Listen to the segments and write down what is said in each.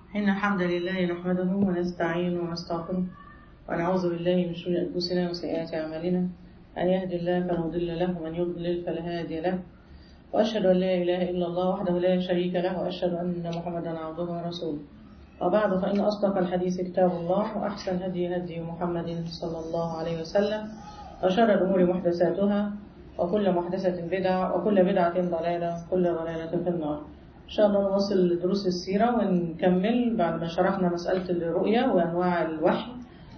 إن الحمد لله نحمده ونستعينه ونستغفره ونعوذ بالله من شرور أنفسنا وسيئات أعمالنا أن يهدي الله فلا مضل له ومن يضلل فلا هادي له وأشهد أن لا إله إلا الله وحده لا شريك له وأشهد أن محمدا عبده ورسوله وبعد فإن أصدق الحديث كتاب الله وأحسن هدي هدي محمد صلى الله عليه وسلم وشر الأمور محدثاتها وكل محدثة بدعة وكل بدعة ضلالة وكل ضلالة في النار إن شاء الله نواصل دروس السيرة ونكمل بعد ما شرحنا مسألة الرؤية وأنواع الوحي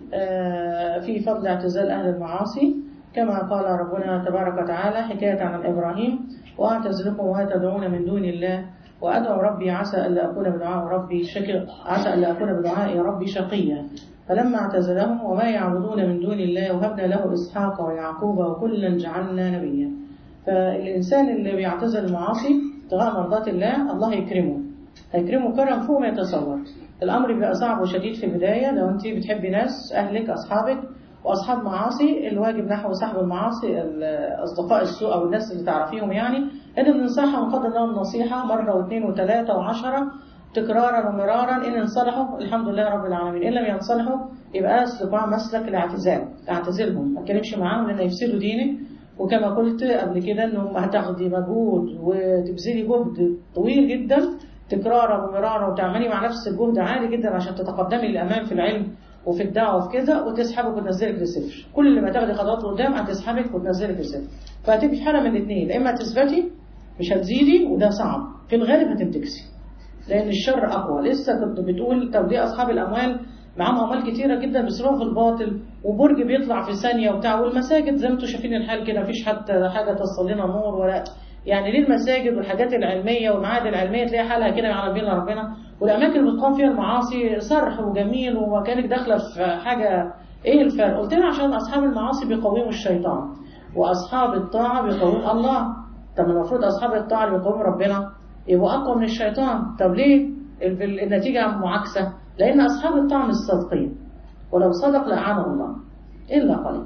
في فضل اعتزال أهل المعاصي كما قال ربنا تبارك وتعالى حكاية عن إبراهيم وأعتزلكم وما تدعون من دون الله وأدعو ربي عسى ألا أكون بدعاء ربي شكر عسى ألا أكون بدعاء ربي شقيا فلما اعتزلهم وما يعبدون من دون الله وهبنا له إسحاق ويعقوب وكلا جعلنا نبيا فالإنسان اللي بيعتزل المعاصي ابتغاء مرضات الله الله يكرمه هيكرمه كرم فوق ما يتصور الأمر بيبقى صعب وشديد في البداية لو أنت بتحبي ناس أهلك أصحابك وأصحاب معاصي الواجب نحو سحب المعاصي أصدقاء السوء أو الناس اللي تعرفيهم يعني إن بننصحهم ونقدم لهم النصيحة مرة واثنين وثلاثة وعشرة تكرارا ومرارا إن انصلحوا الحمد لله رب العالمين إن لم ينصلحوا يبقى استطاع مسلك الاعتزال اعتزلهم ما تكلمش معاهم لأن يفسدوا دينك وكما قلت قبل كده إنهم هتاخدي مجهود وتبذلي جهد طويل جدا تكرارا ومرارا وتعملي مع نفس الجهد عالي جدا عشان تتقدمي للأمام في العلم وفي الدعوة وفي كذا وتسحبك وتنزلك للصفر كل ما تاخدي خطوات لقدام هتسحبك وتنزلك للصفر فهتبقي في حالة من الاثنين إما تثبتي مش هتزيدي وده صعب في الغالب هتنتكسي لأن الشر أقوى لسه كنت بتقول طب دي أصحاب الأموال معاهم أموال كتيرة جدا بيصرفوا في الباطل وبرج بيطلع في ثانية وبتاع والمساجد زي ما انتم شايفين الحال كده مفيش حتى حاجة توصل لنا نور ولا يعني ليه المساجد والحاجات العلمية والمعاهد العلمية تلاقي حالها كده يعلم بينا ربنا والأماكن اللي بتقام فيها المعاصي صرح وجميل وكانك داخلة في حاجة إيه الفرق؟ قلت لنا عشان أصحاب المعاصي بيقوموا الشيطان وأصحاب الطاعة بيقوموا الله طب المفروض أصحاب الطاعة اللي بيقوموا ربنا يبقوا أقوى من الشيطان طب ليه النتيجة معاكسة لأن أصحاب الطاعة مش صادقين ولو صدق لأعانه الله إلا قليل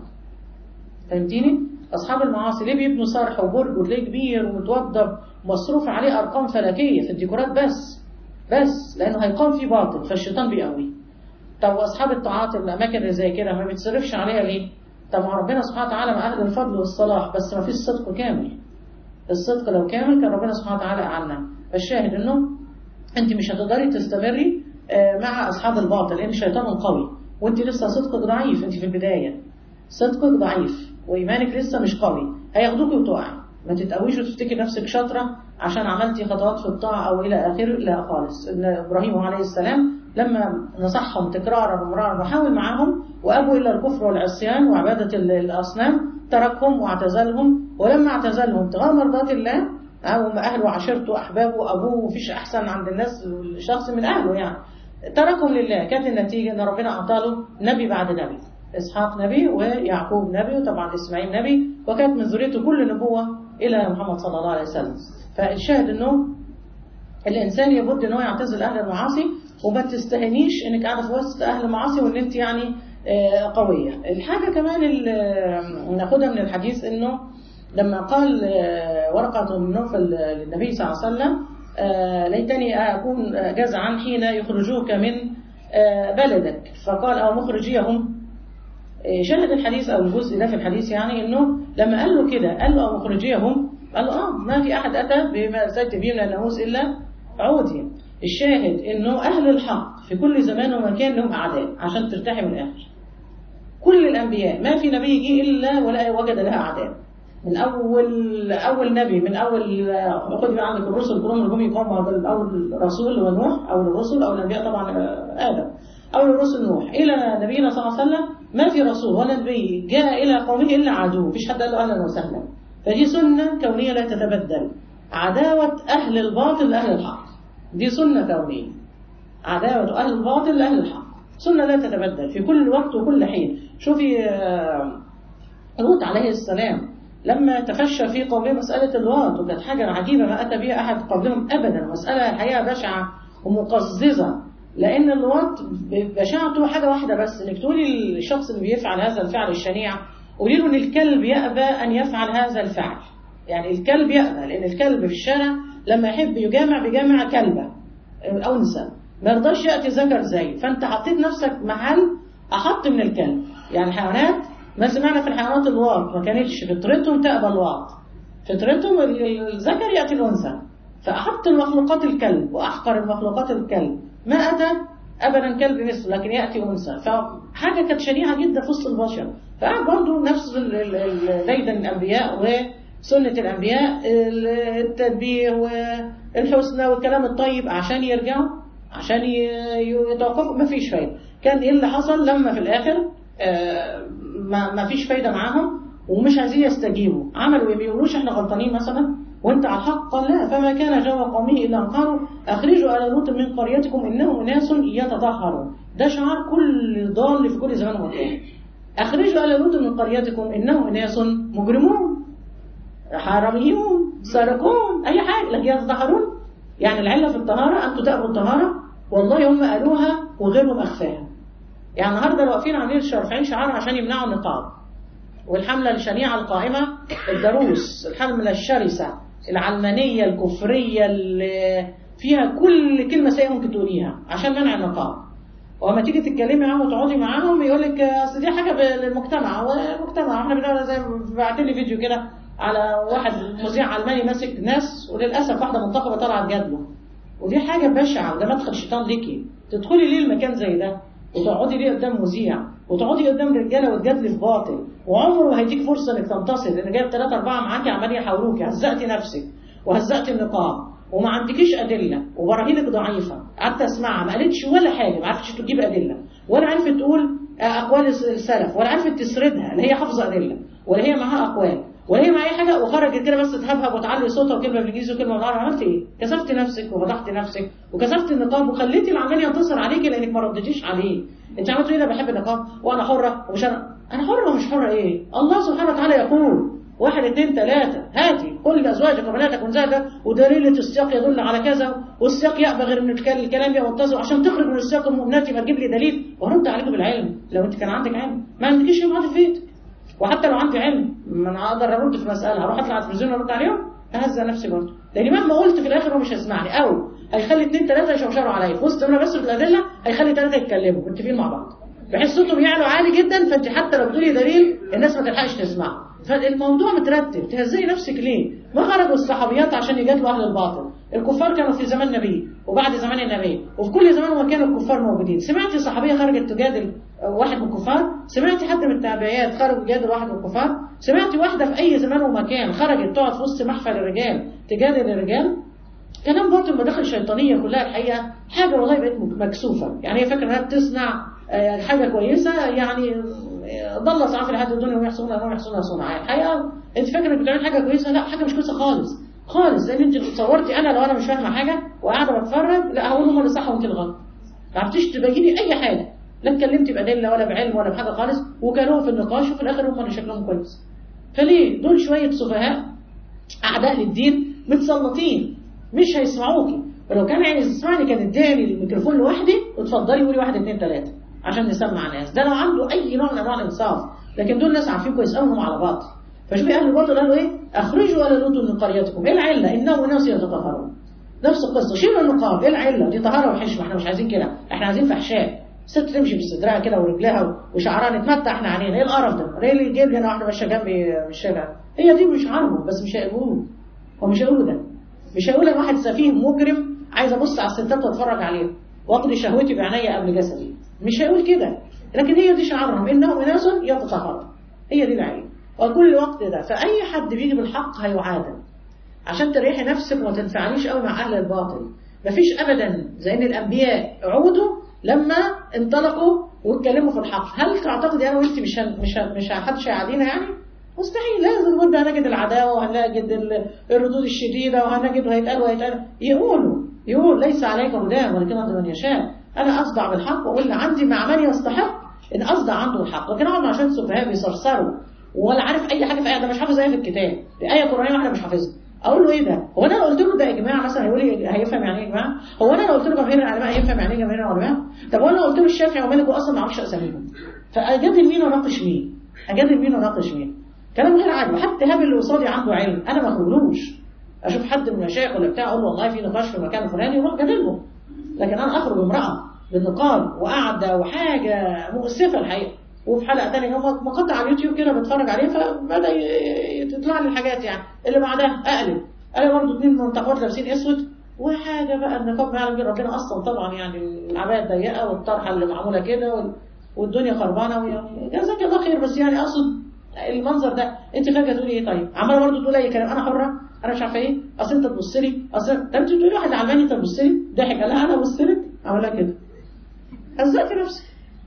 فهمتيني؟ أصحاب المعاصي ليه بيبنوا صرح وبرج وتلاقيه كبير ومتوضب مصروف عليه أرقام فلكية في الديكورات بس بس لأنه هيقام فيه باطل فالشيطان بيقوي طب وأصحاب الطاعات الأماكن اللي زي كده ما بيتصرفش عليها ليه؟ طب ما ربنا سبحانه وتعالى مع أهل الفضل والصلاح بس ما فيش صدق كامل الصدق لو كامل كان ربنا سبحانه وتعالى أعلنا فالشاهد إنه أنت مش هتقدري تستمري مع أصحاب الباطل لأن الشيطان قوي وأنت لسه صدقك ضعيف أنت في البداية صدقك ضعيف وإيمانك لسه مش قوي هياخدوك وتقعي ما تتقويش وتفتكري نفسك شاطرة عشان عملتي خطوات في الطاعة أو إلى آخره لا خالص إن إبراهيم عليه السلام لما نصحهم تكرارا ومرارا وحاول معاهم وأبوا إلى الكفر والعصيان وعبادة الأصنام تركهم واعتزلهم ولما اعتزلهم ابتغاء مرضات الله أو أهله وعشيرته وأحبابه وأبوه ومفيش أحسن عند الناس الشخص من أهله يعني تركهم لله كانت النتيجة أن ربنا أعطاله نبي بعد نبي إسحاق نبي ويعقوب نبي وطبعا إسماعيل نبي وكانت من ذريته كل نبوة إلى محمد صلى الله عليه وسلم فالشاهد أنه الإنسان يبد أنه يعتزل أهل المعاصي وما تستهنيش أنك قاعدة في وسط أهل المعاصي وأن أنت يعني قوية الحاجة كمان اللي ناخدها من الحديث أنه لما قال ورقة بن نوفل للنبي صلى الله عليه وسلم ليتني أكون جزعا حين يخرجوك من بلدك فقال أو مخرجيهم شاهد الحديث أو الجزء ده في الحديث يعني إنه لما قال له كده قال له أو مخرجيهم قال له آه ما في أحد أتى بما زيت به من الناموس إلا عودي الشاهد إنه أهل الحق في كل زمان ومكان لهم أعداء عشان ترتاحي من الآخر كل الأنبياء ما في نبي يجي إلا ولا وجد لها أعداء من أول أول نبي من أول خد بقى عندك الرسل كلهم اللي هم يقوموا أول رسول هو نوح أو الرسل أو الأنبياء طبعا آدم أو الرسل نوح إلى نبينا صلى الله عليه وسلم ما في رسول ولا نبي جاء إلى قومه إلا عدو مفيش حد قال له أهلا وسهلا فدي سنة كونية لا تتبدل عداوة أهل الباطل لأهل الحق دي سنة كونية عداوة أهل الباطل لأهل الحق سنة لا تتبدل في كل وقت وكل حين شوفي لوط عليه السلام لما تفشى في قومه مسألة الوات وكانت حاجة عجيبة ما أتى بها أحد قبلهم أبدا مسألة الحقيقة بشعة ومقززة لأن اللواط بشاعته حاجة واحدة بس إنك تقولي الشخص اللي بيفعل هذا الفعل الشنيع قولي له إن الكلب يأبى أن يفعل هذا الفعل يعني الكلب يأبى لأن الكلب في الشارع لما يحب يجامع بيجامع كلبة أنثى ما يرضاش ياتي ذكر زي فانت حطيت نفسك محل احط من الكلب يعني الحيوانات ما سمعنا في الحيوانات الواط ما كانتش فطرتهم تقبل واط فطرتهم الذكر ياتي الانثى فاحط المخلوقات الكلب واحقر المخلوقات الكلب ما اتى ابدا كلب مثله لكن ياتي انثى فحاجه كانت شنيعه جدا في وسط البشر فقعد برضه نفس ديدن الانبياء وسنه الانبياء التدبير والحسنى والكلام الطيب عشان يرجعوا عشان يتوقفوا ما فيش فايده كان ايه اللي حصل لما في الاخر ما ما فيش فايده معاهم ومش عايزين يستجيبوا عملوا ايه بيقولوش احنا غلطانين مثلا وانت على الحق قال لا فما كان جواب قومه الا ان قالوا اخرجوا ال لوط من قريتكم انهم اناس يتطهرون ده شعار كل ضال في كل زمان ومكان اخرجوا ال لوط من قريتكم انهم اناس مجرمون حراميون سارقون اي حاجه لكن يتطهرون يعني العله في الطهاره انتوا تقبلوا الطهاره والله هم قالوها وغيرهم اخفاها يعني النهارده لو واقفين عاملين رافعين شعار عشان يمنعوا النقاب والحمله الشنيعه القائمه الدروس الحمله الشرسه العلمانيه الكفريه اللي فيها كل كلمه سيئه ممكن تقوليها عشان منع النقاب ولما تيجي تتكلمي معاهم وتقعدي معاهم يقول لك اصل دي حاجه للمجتمع والمجتمع احنا بنقول زي بعت لي فيديو كده على واحد مذيع علماني ماسك ناس وللاسف واحده منتخبه طلعت جادله ودي حاجه بشعه وده مدخل الشيطان ليكي تدخلي ليه المكان زي ده وتقعدي ليه قدام مذيع وتقعدي قدام رجاله وتجادلي في باطل وعمره ما هيديك فرصه انك تنتصر لان جايب ثلاثه اربعه معاكي عمالين يحاوروكي هزقتي نفسك وهزقتي النقاب وما عندكيش ادله وبراهينك ضعيفه قعدت اسمعها ما قالتش ولا حاجه ما عرفتش تجيب ادله ولا عرفت تقول اقوال السلف ولا عرفت تسردها اللي هي حافظه ادله ولا هي معاها اقوال ولا هي معاها اي حاجه وخرجت كده بس تهبهب وتعلي صوتها وكلمه بالانجليزي وكلمه بالعربي عملت ايه؟ كسفت نفسك وفضحت نفسك وكسفت النقاب وخليتي العمال ينتصر عليكي لانك ما ردتيش عليه انت عملت ايه انا بحب النقاب وانا حره ومش انا انا حره ومش حره ايه؟ الله سبحانه وتعالى يقول واحد اثنين ثلاثة هاتي كل أزواجك وبناتك ونزاتك ودليل السياق يدل على كذا والسياق يأبى غير من الكلام يبقى منتظر عشان تخرج من السياق المؤمنات يبقى تجيب لي دليل وهرد عليك بالعلم لو أنت كان عندك علم ما عندكيش علم في بيتك وحتى لو عندي علم ما انا اقدر ارد في مساله هروح اطلع على التلفزيون وارد عليهم اهزأ نفسي برضه لان مهما قلت في الاخر هو مش هيسمعني او هيخلي اثنين ثلاثه يشوشروا عليا في وسط انا بس الادله هيخلي ثلاثه يتكلموا متفقين مع بعض بحيث صوتهم يعلو عالي جدا فانت حتى لو بتقولي دليل الناس ما تلحقش تسمع فالموضوع مترتب تهزئي نفسك ليه؟ ما خرجوا الصحابيات عشان يجادلوا اهل الباطل الكفار كانوا في زمان النبي وبعد زمان النبي وفي كل زمان وما كانوا الكفار موجودين سمعتي صحابيه خرجت تجادل واحد من الكفار سمعتي حد من التابعيات خرج يجادل واحد من الكفار سمعتي واحده في اي زمان ومكان خرجت تقعد في وسط محفل الرجال تجادل الرجال كلام برضه المداخل الشيطانيه كلها الحقيقه حاجه والله بقت مكسوفه يعني هي فاكره انها بتصنع حاجه كويسه يعني ضل صعب في الحياه الدنيا ويحصلون انهم يحصلون صنعاء الحقيقه انت فاكره انك بتعمل حاجه كويسه لا حاجه مش كويسه خالص خالص لان انت تصورتي انا لو انا مش فاهمه حاجه وقاعده بتفرج لا هقول هم اللي صح وانت الغلط ما عرفتيش تبيني اي حاجه لا اتكلمتي بادله ولا بعلم ولا بحاجه خالص وكانوا في النقاش وفي الاخر هم اللي شكلهم كويس فليه دول شويه سفهاء اعداء للدين متسلطين مش هيسمعوكي ولو كان عايز يسمعني كان اداني الميكروفون لوحدي وتفضلي قولي واحد اثنين ثلاثه عشان نسمع ناس ده لو عنده اي نوع من انواع الانصاف لكن دول ناس عارفين كويس قوي انهم على باطل فشوفي اهل الباطل قالوا ايه اخرجوا ال لوط من قريتكم ايه العله انهم اناس يتطهرون نفس القصه شيلوا النقاب ايه العله دي طهاره وحشمه احنا مش عايزين كده احنا عايزين فحشاء ست تمشي بصدرها كده ورجلها وشعرها نتمتع احنا علينا ايه القرف ده ايه اللي يجيب لي انا واحده ماشيه جنبي في الشارع هي دي مش عارفه بس مش هيقولوا هو مش هيقولوا ده مش هيقول واحد سفيه مجرم عايز ابص على الستات واتفرج عليها واقضي شهوتي بعينيا قبل جسدي مش هيقول كده لكن هي دي شعارهم انهم اناس يتطهرون هي دي العين وكل وقت ده فاي حد بيجي بالحق هيعادل عشان تريحي نفسك وما تنفعنيش قوي مع اهل الباطل مفيش ابدا زي ان الانبياء عودوا لما انطلقوا واتكلموا في الحق هل تعتقدي انا وانت مش هن مش هن مش حدش هيعادينا يعني مستحيل لازم لابد هنجد العداوه وهنجد الردود الشديده وهنجد وهيتقال وهيتقال يقولوا يقول ليس عليك هداهم ولكن هدى من يشاء انا اصدع بالحق واقول عندي مع من يستحق ان اصدع عنده الحق لكن اقعد مع عشان سفهاء بيصرصروا ولا عارف اي حاجه في ايه ده مش حافظ ايه في الكتاب دي ايه قرانيه واحده مش حافظها اقول له ايه ده هو انا لو قلت له ده اجماع مثلا هيقول لي هيفهم يعني ايه اجماع هو انا لو قلت له جماهير العلماء هيفهم يعني ايه جماهير العلماء طب هو انا لو قلت له الشافعي ومالك اصلا ما اعرفش اساميهم فاجادل مين واناقش مين اجادل مين واناقش مين كلام غير عادي وحتى هاب اللي قصادي عنده علم انا ما اخذلوش اشوف حد من المشايخ ولا بتاع اقول له والله في نقاش في المكان الفلاني واروح جادله لكن انا اخرج امراه بالنقاب وقاعده وحاجه مؤسفه الحقيقه وفي حلقه ثانيه هم مقطع على اليوتيوب كده بتفرج عليه فبدا تطلع لي الحاجات يعني اللي بعدها اقلب انا برضه اثنين منتقبات لابسين اسود وحاجه بقى النقاب ما يعلم به ربنا اصلا طبعا يعني العبايه الضيقه والطرحه اللي معموله كده والدنيا خربانه ويعني جزاك الله خير بس يعني اقصد المنظر ده انت فجاه تقولي ايه طيب عماله برضه تقول اي كلام انا حره انا مش عارفه ايه اصل انت تبص لي اصل طب انت تقولي واحد علماني انت تبص لي ضحك لا انا ابص لك اعملها كده هزقتي نفسك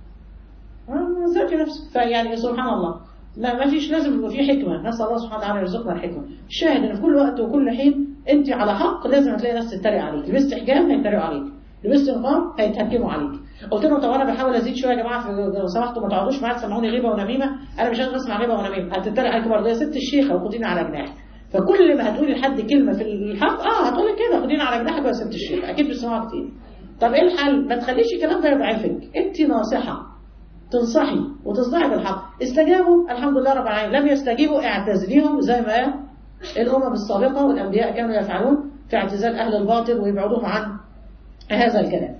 هزقتي نفسك فيعني سبحان الله لا ما فيش لازم يبقى في حكمه نسال الله سبحانه وتعالى يرزقنا الحكمه الشاهد ان في كل وقت وكل حين انت على حق لازم هتلاقي ناس تتريق عليك لبست حجاب هيتريقوا عليك لبست نقاب هيتهكموا عليك قلت لهم طب انا بحاول ازيد شويه يا جماعه لو سمحتوا ما تقعدوش معايا تسمعوني غيبه ونميمه انا مش قادر اسمع غيبه ونميمه هتتريق عليك برضه يا ست الشيخه وخديني على جناحي فكل ما هتقولي لحد كلمه في الحق اه هتقولي كده خديني على جناحك يا ست الشيخه اكيد بتسمعوها كتير طب ايه الحل؟ ما تخليش الكلام ده يضعفك انت ناصحه تنصحي وتصدعي بالحق استجابوا الحمد لله رب العالمين لم يستجيبوا اعتزليهم زي ما الامم السابقه والانبياء كانوا يفعلون في اعتزال اهل الباطل ويبعدوهم عن هذا الكلام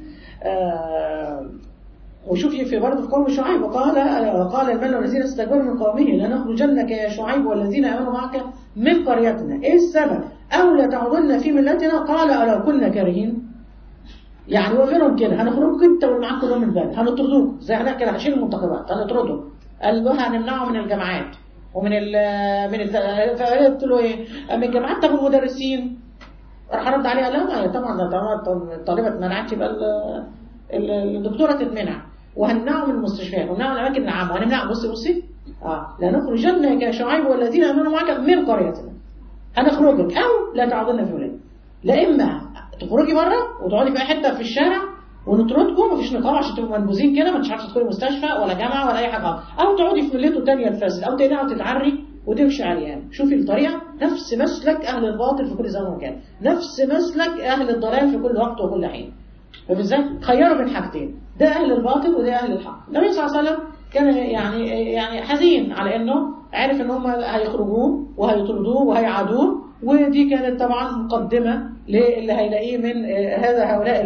آه وشوفي في برضه في قوم شعيب وقال قال الملأ الذين استكبروا من قومه لنخرجنك يا شعيب والذين امنوا معك من قريتنا ايه السبب او لتعودن في ملتنا قال الا كنا كارهين يعني وغيرهم كده هنخرجك انت واللي معاك كلهم من البلد هنطردوك زي هناك كده هنشيل المنتخبات هنطرده قال له هنمنعه من الجامعات ومن ال من ال فقلت له ايه من الجامعات طب المدرسين راح رد عليه لا ما طبعا طبعا الطالبه اتمنعت يبقى الدكتوره تتمنع وهنمنعه من المستشفيات وهنمنعه من الاماكن العامه وهنمنعه بصي بصي اه لنخرجنك يا شعيب والذين امنوا معك من قريتنا هنخرجك او لا تعودن في ولاد لا اما تخرجي بره وتقعدي في اي حته في الشارع ونطردكم مفيش نقاب عشان تبقوا منبوذين كده ما انتش عارفه تدخلي مستشفى ولا جامعه ولا اي حاجه او تقعدي في ملته تانية تفسد او تقلعي وتتعري وتمشي عريان شوفي الطريقه نفس مسلك اهل الباطل في كل زمان ومكان نفس مسلك اهل الضلال في كل وقت وكل حين فبالذات خيروا بين حاجتين ده اهل الباطل وده اهل الحق النبي صلى الله عليه وسلم كان يعني يعني حزين على انه عارف ان هم هيخرجوه وهيطردوه وهيعادوه ودي كانت طبعا مقدمه للي هيلاقيه من هذا هؤلاء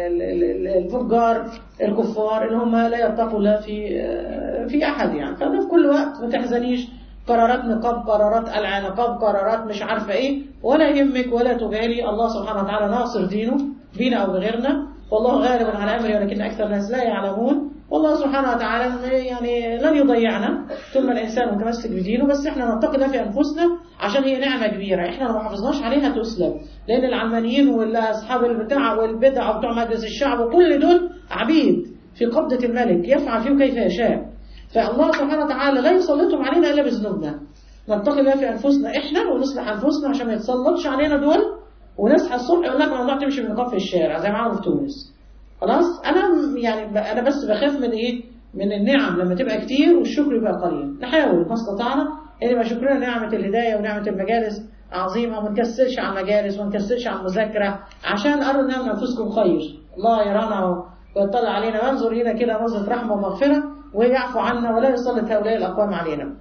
الفجار الكفار اللي هم لا يتقوا لا في في احد يعني فده في كل وقت ما تحزنيش قرارات نقاب قرارات قلع نقاب قرارات مش عارفه ايه ولا يهمك ولا تبالي الله سبحانه وتعالى ناصر دينه بينا او بغيرنا والله غالب على امره ولكن اكثر الناس لا يعلمون والله سبحانه وتعالى يعني لن يضيعنا ثم الانسان متمسك بدينه بس احنا نتقي ده في انفسنا عشان هي نعمه كبيره احنا لو ما حافظناش عليها تسلب لان العلمانيين واصحاب البتاع والبدع وبتوع مجلس الشعب وكل دول عبيد في قبضه الملك يفعل فيهم كيف يشاء فالله سبحانه وتعالى لا يسلطهم علينا الا بذنوبنا نتقي الله في انفسنا احنا ونصلح انفسنا عشان ما يتسلطش علينا دول ونصحى الصبح يقول لك ممنوع تمشي بالنقاب في الشارع زي ما عملوا في تونس خلاص انا يعني انا بس بخاف من ايه من النعم لما تبقى كتير والشكر يبقى قليل نحاول ما استطعنا ان يبقى شكرنا نعمه الهدايه ونعمه المجالس عظيمه وما نكسلش على المجالس وما نكسلش على المذاكره عشان اروا نعم انفسكم خير الله يرانا ويطلع علينا وينظر الينا كده نظره رحمه ومغفره ويعفو عنا ولا يسلط هؤلاء الاقوام علينا.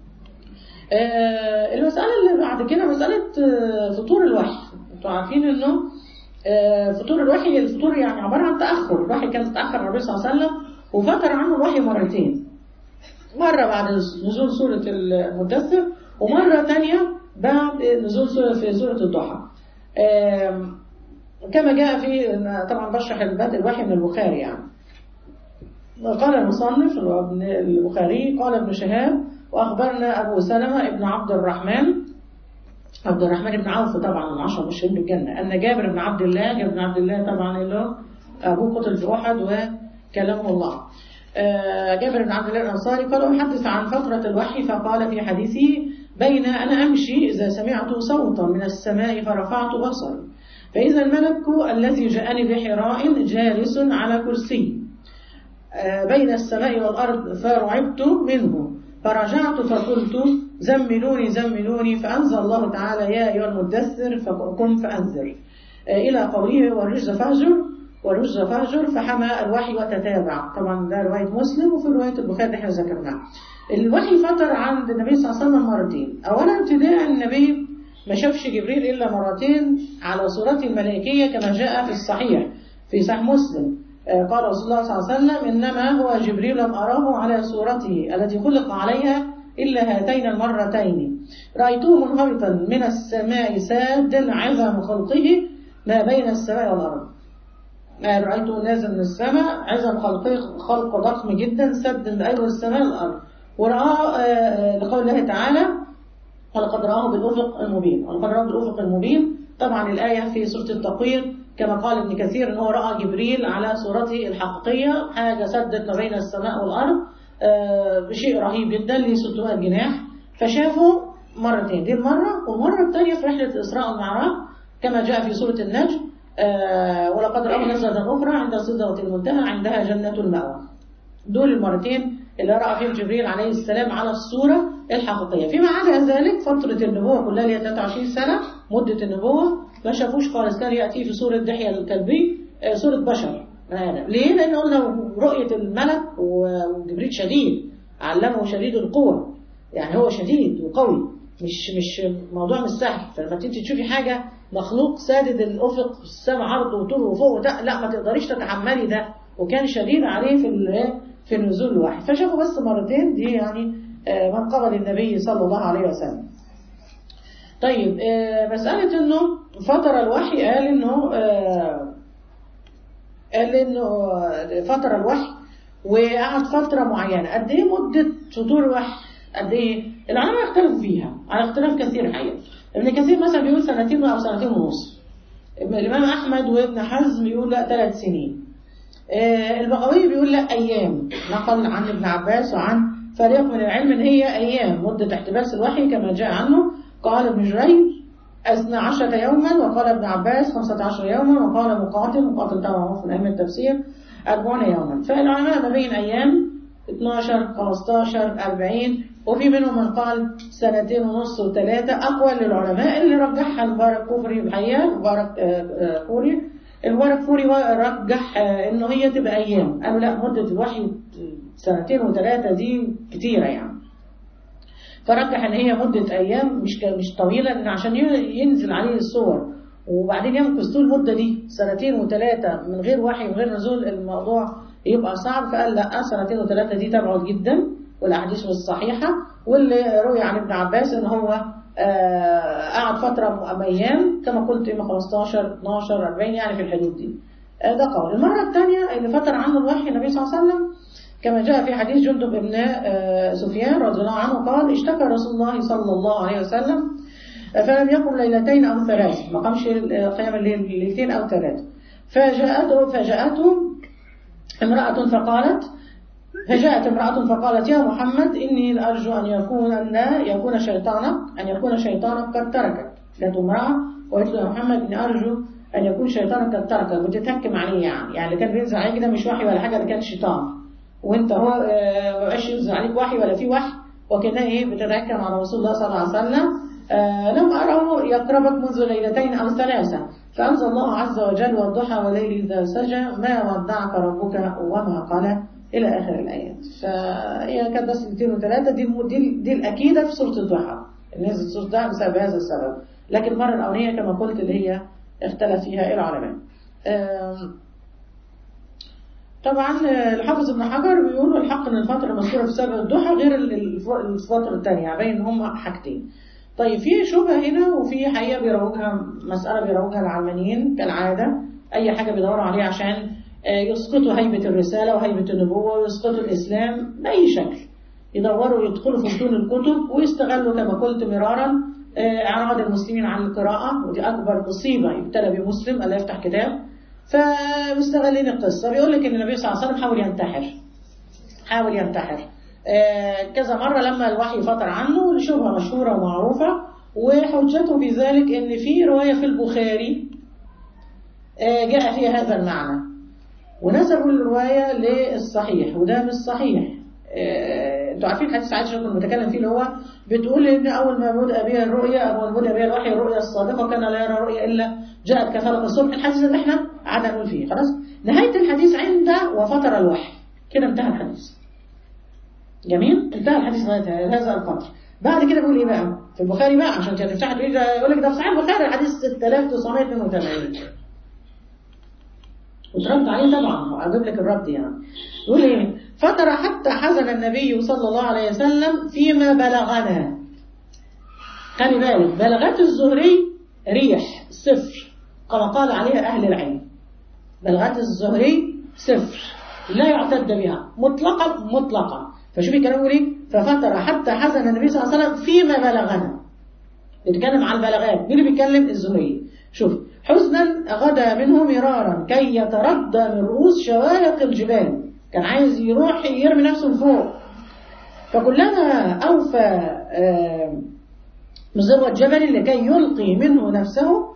آه المساله اللي بعد كده مساله فطور الوحي انتوا عارفين انه فطور الوحي الفطور يعني عبارة عن تأخر الوحي كان تأخر النبي صلى الله عليه وسلم وفتر عنه الوحي مرتين مرة بعد نزول سورة المدثر ومرة ثانية بعد نزول سورة في سورة الضحى كما جاء في طبعا بشرح البدء الوحي من البخاري يعني قال المصنف البخاري قال ابن شهاب وأخبرنا أبو سلمة ابن عبد الرحمن عبد الرحمن بن عوف طبعا العشرة المبشرين بالجنة أن جابر بن عبد الله جابر بن عبد الله طبعا اللي أبوه قتل في أحد وكلمه الله جابر بن عبد الله الأنصاري قال أحدث عن فترة الوحي فقال في حديثه بين أنا أمشي إذا سمعت صوتا من السماء فرفعت بصري فإذا الملك الذي جاءني بحراء جالس على كرسي بين السماء والأرض فرعبت منه فرجعت فقلت زملوني زملوني فأنزل الله تعالى يا أيها المدثر فقم فأنذر إلى قوله والرجز فهجر والرجز فهجر فحمى الوحي وتتابع طبعا ده رواية مسلم وفي رواية البخاري اللي احنا ذكرناها الوحي فتر عند النبي صلى الله عليه وسلم مرتين أولا ابتداء النبي ما شافش جبريل إلا مرتين على صورته الملائكية كما جاء في الصحيح في صحيح مسلم قال رسول الله صلى الله عليه وسلم إنما هو جبريل لم أراه على صورته التي خلق عليها إلا هاتين المرتين رأيته منهبطا من السماء ساد عظم خلقه ما بين السماء والأرض رأيته نازل من السماء عظم خلقه خلق ضخم جدا سد من أول السماء والأرض ورآه لقول الله تعالى ولقد رآه بالأفق المبين ولقد رآه بالأفق المبين طبعا الآية في سورة التقوير كما قال ابن كثير ان هو راى جبريل على صورته الحقيقيه حاجه سدت ما بين السماء والارض بشيء رهيب جدا ليه 600 جناح فشافه مرتين دي المره والمره الثانيه في رحله الاسراء والمعراج كما جاء في سوره النجم ولقد راه نزله اخرى عند سدره المنتهى عندها جنه المأوى دول المرتين اللي راى فيهم جبريل عليه السلام على الصوره الحقيقيه فيما عدا ذلك فتره النبوه كلها اللي هي 23 سنه مده النبوه ما شافوش خالص كان يأتي في صورة دحية الكلبي صورة بشر ليه؟ لأن قلنا رؤية الملك وجبريل شديد علمه شديد القوة يعني هو شديد وقوي مش مش موضوع مش سهل فلما تيجي تشوفي حاجة مخلوق سادد الأفق في السماء عرض وطول وفوق لا ما تقدريش تتحملي ده وكان شديد عليه في في النزول الواحد فشافوا بس مرتين دي يعني من قبل النبي صلى الله عليه وسلم طيب مسألة انه فترة الوحي قال انه قال انه فترة الوحي وقعد فترة معينة قد ايه مدة صدور الوحي قد ايه العلماء اختلفوا فيها على اختلاف كثير حقيقة ابن كثير مثلا بيقول سنتين او سنتين ونص الامام احمد وابن حزم بيقول لا ثلاث سنين البغوي بيقول لا ايام نقل عن ابن عباس وعن فريق من العلم ان هي ايام مدة احتباس الوحي كما جاء عنه قال ابن جريج اثنى عشرة يوما وقال ابن عباس خمسة عشر يوما وقال مقاتل مقاتل طبعا في علم التفسير أربعون يوما فالعلماء ما بين أيام 12 15 40 وفي منهم من قال سنتين ونص وثلاثة أقوى للعلماء اللي رجحها المبارك كفري الحقيقة المبارك كوري المبارك كوري رجح إنه هي تبقى أيام قالوا لا مدة الوحي سنتين وثلاثة دي كتيرة يعني فرجح ان هي مدة ايام مش مش طويلة لان عشان ينزل عليه الصور وبعدين يمكث طول المدة دي سنتين وثلاثة من غير وحي من غير نزول الموضوع يبقى صعب فقال لا سنتين وثلاثة دي تبعد جدا والاحاديث مش صحيحة واللي روي عن ابن عباس ان هو قعد فترة ايام كما قلت اما 15 12 40 يعني في الحدود دي ده قول المرة الثانية اللي فتر عنه الوحي النبي صلى الله عليه وسلم كما جاء في حديث جندب بن سفيان رضي الله عنه قال اشتكى رسول الله صلى الله عليه وسلم فلم يقم ليلتين أو ثلاث ما قامش قيام الليل ليلتين أو ثلاث فجاءته فجاءته امرأة فقالت فجاءت امرأة فقالت يا محمد إني لأرجو أن يكون أن يكون شيطانك أن يكون شيطانك قد تركك جاءت امرأة وقالت له يا محمد إني أرجو أن يكون شيطانك قد تركك وتتهكم عليه يعني يعني اللي كان بينزل عليه كده مش وحي ولا حاجة ده كان شيطان وانت هو ما بقاش ينزل عليك وحي ولا في وحي وكانها ايه بتتهكم على رسول الله صلى الله عليه وسلم آه لم أره يقربك منذ ليلتين أو ثلاثة فأنزل الله عز وجل والضحى والليل إذا سجى ما ودعك ربك وما قال إلى آخر الآيات فهي كانت بس الاثنين وثلاثة دي, دي, دي الأكيدة في سورة الضحى نزلت سورة الضحى بسبب هذا السبب لكن المرة الأولانية كما قلت اللي هي اختلف فيها العلماء طبعا الحافظ ابن حجر بيقول الحق ان الفتره المذكوره في سبب الضحى غير الفتره الثانيه باين ان هم حاجتين طيب في شبهه هنا وفي حقيقه بيروجها مساله بيروجها العلمانيين كالعاده اي حاجه بيدوروا عليها عشان يسقطوا هيبه الرساله وهيبه النبوه ويسقطوا الاسلام باي شكل يدوروا يدخلوا في بطون الكتب ويستغلوا كما قلت مرارا اعراض المسلمين عن القراءه ودي اكبر مصيبه يبتلى بمسلم الا يفتح كتاب فمستغلين القصة بيقول لك ان النبي صلى الله عليه وسلم حاول ينتحر حاول ينتحر آه كذا مرة لما الوحي فتر عنه شبهة مشهورة ومعروفة وحجته في ذلك ان في رواية في البخاري آه جاء فيها هذا المعنى ونسبوا الرواية للصحيح وده مش صحيح انتوا عارفين حديث عائشة كنا بنتكلم فيه اللي هو بتقول ان اول ما بدأ بها الرؤيا اول ما بدأ بها الوحي الرؤيا الصادقة كان لا يرى رؤيا الا جاءت كفلق الصبح الحديث اللي احنا قعدنا نقول فيه خلاص نهاية الحديث عند وفتر الوحي كده انتهى الحديث جميل انتهى الحديث لغاية هذا القدر بعد كده بيقول ايه بقى في البخاري بقى عشان تفتح تقول يقول لك ده في صحيح البخاري الحديث 6982 وترد عليه طبعا اجيب لك الرد يعني يقول ايه فترى حتى حزن النبي صلى الله عليه وسلم فيما بلغنا خلي بالك بلغات الزهري ريح صفر كما قال عليها اهل العلم بلغات الزهري صفر لا يعتد بها مطلقا مطلقا فشوفي الكلام يقول ايه ففترى حتى حزن النبي صلى الله عليه وسلم فيما بلغنا بيتكلم عن البلاغات مين اللي بيتكلم الزهري شوف حزنا غدا منه مرارا كي يتردى من رؤوس شواهق الجبال كان عايز يروح يرمي نفسه لفوق فكلما أوفى مزروة جبل لكي يلقي منه نفسه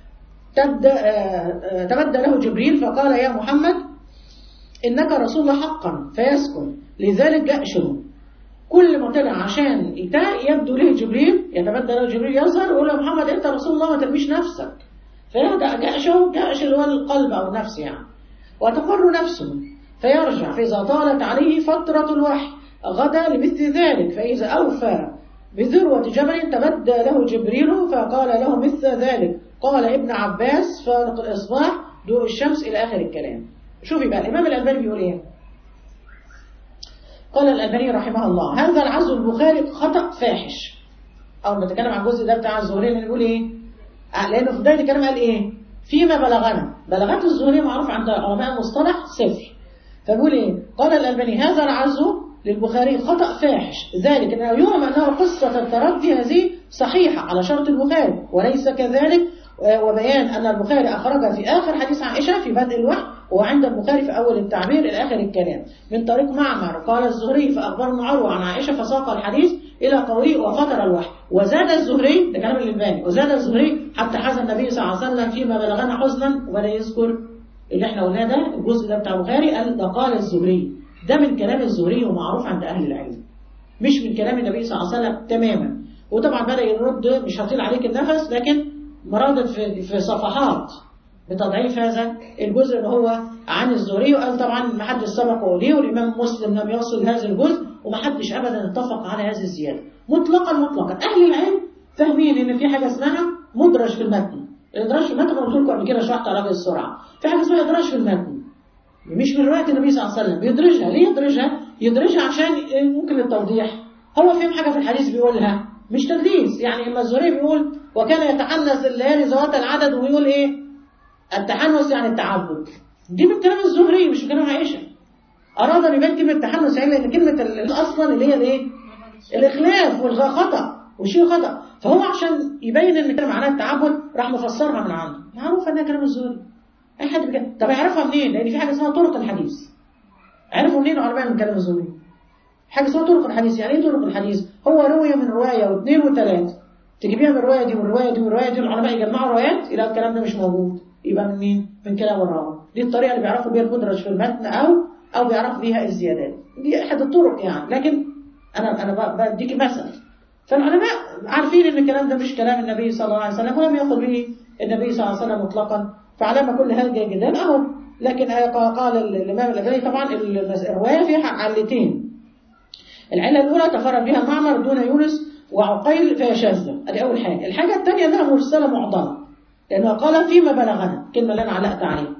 تبدى له جبريل فقال يا محمد إنك رسول الله حقا فيسكن لذلك جأشه كل ما طلع عشان يبدو له جبريل يتبدى له جبريل يظهر ويقول يا محمد انت رسول الله ما ترميش نفسك فيبدا جأشه جأش اللي هو القلب او النفس يعني وتقر نفسه فيرجع فاذا طالت عليه فتره الوحي غدا لمثل ذلك فاذا اوفى بذروه جبل تبدى له جبريل فقال له مثل ذلك قال ابن عباس فالق الاصباح ضوء الشمس الى اخر الكلام شوفي بقى الامام الالباني بيقول ايه قال الألباني رحمه الله هذا العزو البخاري خطأ فاحش أول ما تكلم عن الجزء ده بتاع الزهري اللي نقول إيه لأنه في بداية الكلام قال إيه فيما بلغنا بلغات الزهري معروف عند علماء المصطلح صفر فبيقول إيه قال الألباني هذا العزو للبخاري خطأ فاحش ذلك أنه يوم أنه قصة التردي هذه صحيحة على شرط البخاري وليس كذلك وبيان أن البخاري أخرج في آخر حديث عائشة في بدء الوحي وعند البخاري في أول التعبير إلى آخر الكلام من طريق معمر قال الزهري فأخبرنا عروة عن عائشة فساق الحديث إلى قوله وفتر الوحي وزاد الزهري ده كلام الإلباني وزاد الزهري حتى حزن النبي صلى الله عليه وسلم فيما بلغنا حزنا وبدأ يذكر اللي احنا قلناه ده الجزء ده بتاع البخاري قال ده قال الزهري ده من كلام الزهري ومعروف عند أهل العلم مش من كلام النبي صلى الله عليه وسلم تماما وطبعا بدأ يرد مش هطيل عليك النفس لكن مرادت في في صفحات بتضعيف هذا الجزء اللي هو عن الزهري وقال طبعا ما حدش سبقه ليه والإمام مسلم لم يصل هذا الجزء وما حدش أبدا اتفق على هذه الزيادة مطلقا مطلقا أهل العلم فاهمين إن في حاجة اسمها مدرج في المتن الإدراج في المتن قلت لكم قبل كده شرحت على السرعة في حاجة اسمها إدراج في المتن مش من رواية النبي صلى الله عليه وسلم بيدرجها ليه يدرجها؟ يدرجها عشان ممكن للتوضيح هو فهم حاجة في الحديث بيقولها مش تدليس يعني إما الزهري بيقول وكان يتحنث الليالي ذوات العدد ويقول إيه التحنث يعني التعبد دي من كلام الزهري مش من كلام عائشة أراد أن يبين كلمة التحنث يعني لأن كلمة أصلا اللي هي الإيه الإخلاف والخطأ وشيء خطأ فهو عشان يبين إن كلام معناها التعبد راح مفسرها من عنده معروف أنها كلام الزهري أي حد بجد طب يعرفها منين؟ لأن في حاجة اسمها طرق الحديث عرفوا منين العلماء من كلام الزهري؟ حاجة اسمها طرق الحديث يعني إيه طرق الحديث؟ هو روي من رواية واثنين وثلاثة تجيبيها من الرواية دي والرواية دي والرواية دي العلماء يجمعوا روايات إلى الكلام ده مش موجود يبقى من مين؟ من كلام الراوي دي الطريقة اللي بيعرفوا بيها المدرج في المتن أو أو بيعرفوا بيها الزيادات دي أحد الطرق يعني لكن أنا أنا بديكي مثل فالعلماء عارفين إن الكلام ده مش كلام النبي صلى الله عليه وسلم ولم يقل به النبي صلى الله عليه وسلم مطلقا فعلامة كل هذا الجدال أهو لكن قال الإمام الألباني طبعا الرواية فيها علتين العلة الأولى تفرد بها معمر دون يونس وعقيل فهي شاذة ادي أول حاجة الحاجة الثانية أنها مرسلة معضلة لأنه قال فيما بلغنا الكلمة اللي أنا علقت عليها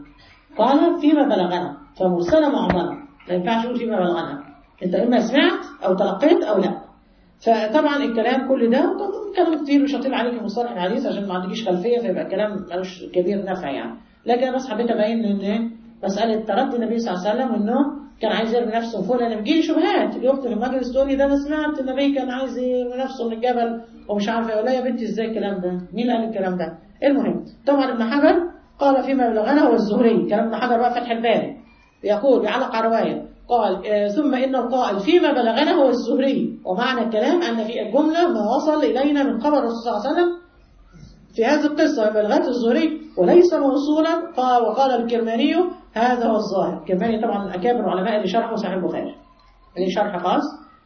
قال فيما بلغنا فمرسلة معضلة ما ينفعش تقول فيما بلغنا أنت إما سمعت أو تلقيت أو لا فطبعا الكلام كل ده كلام كتير مش هطيل عليك مصطلح الحديث عشان ما عندكيش خلفية فيبقى الكلام ملوش كبير نفع يعني لكن أنا بس حبيت أبين إن مسألة تردي النبي صلى الله عليه وسلم وإنه كان عايز يرمي نفسه فوق لان بيجي شبهات الاخت في المجلس تقول لي ده انا سمعت النبي كان عايز يرمي نفسه من الجبل ومش عارفه اقول يا بنتي ازاي الكلام ده مين قال الكلام ده المهم طبعا ابن حجر قال فيما بلغنا هو الزهري كلام ابن حجر بقى فتح الباري بيقول بيعلق على روايه قال آه ثم ان القائل فيما بلغنا هو الزهري ومعنى الكلام ان في الجمله ما وصل الينا من خبر الرسول صلى الله عليه وسلم في هذه القصة بلغات الزهري وليس موصولا قال وقال الكرماني هذا هو الظاهر الكرماني طبعا من أكابر العلماء اللي شرحوا صحيح البخاري اللي شرح خاص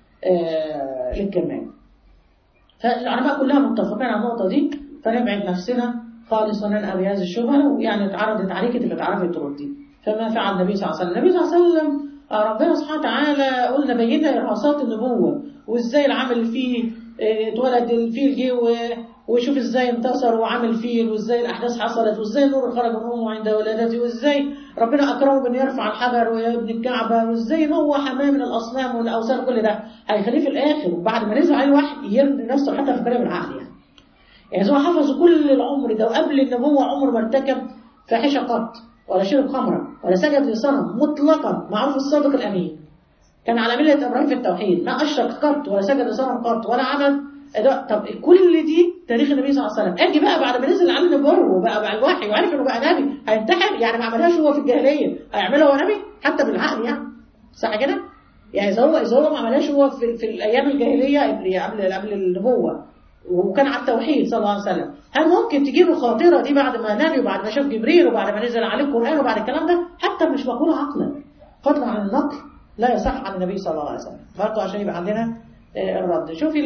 آه للكرماني فالعلماء كلها متفقين على النقطة دي فنبعد نفسنا خالصا عن بهذه الشبهة ويعني اتعرضت عليك تبقى تعرفي تردي فما فعل النبي صلى الله عليه وسلم النبي صلى الله عليه وسلم ربنا سبحانه وتعالى قلنا بينا إرهاصات النبوة وإزاي العمل فيه اتولد الفيل جه وشوف ازاي انتصر وعمل فيل وازاي الاحداث حصلت وازاي النور خرج من امه عند ولادته وازاي ربنا اكرمه بان يرفع الحجر ويبني الكعبه وازاي هو حماه من الاصنام والاوثان كل ده هيخليه في الاخر وبعد ما نزل عليه الوحي يرمي نفسه حتى في كلام العقل يعني يعني هو حفظ كل العمر ده وقبل النبوه عمره ما ارتكب فاحشه قط ولا شرب خمره ولا سجد لصنم مطلقا معروف الصادق الامين كان على مله ابراهيم في التوحيد ما اشرك قط ولا سجد لصنم قط ولا عمل ده طب كل دي تاريخ النبي صلى الله عليه وسلم اجي بقى بعد ما نزل عليه النبوه وبقى بقى الوحي وعرف انه بقى نبي هينتحر يعني ما عملهاش هو في الجاهليه هيعملها هو نبي حتى بالعقل يعني صح كده؟ يعني اذا هو اذا هو ما عملهاش هو في, في الايام الجاهليه قبل قبل النبوه وكان على التوحيد صلى الله عليه وسلم هل ممكن تجي له خاطره دي بعد ما نبي وبعد ما شاف جبريل وبعد ما نزل عليه القران وبعد الكلام ده حتى مش مقوله عقلا فضلا عن النقل لا يصح عن النبي صلى الله عليه وسلم برضه عشان يبقى عندنا الرد شوفي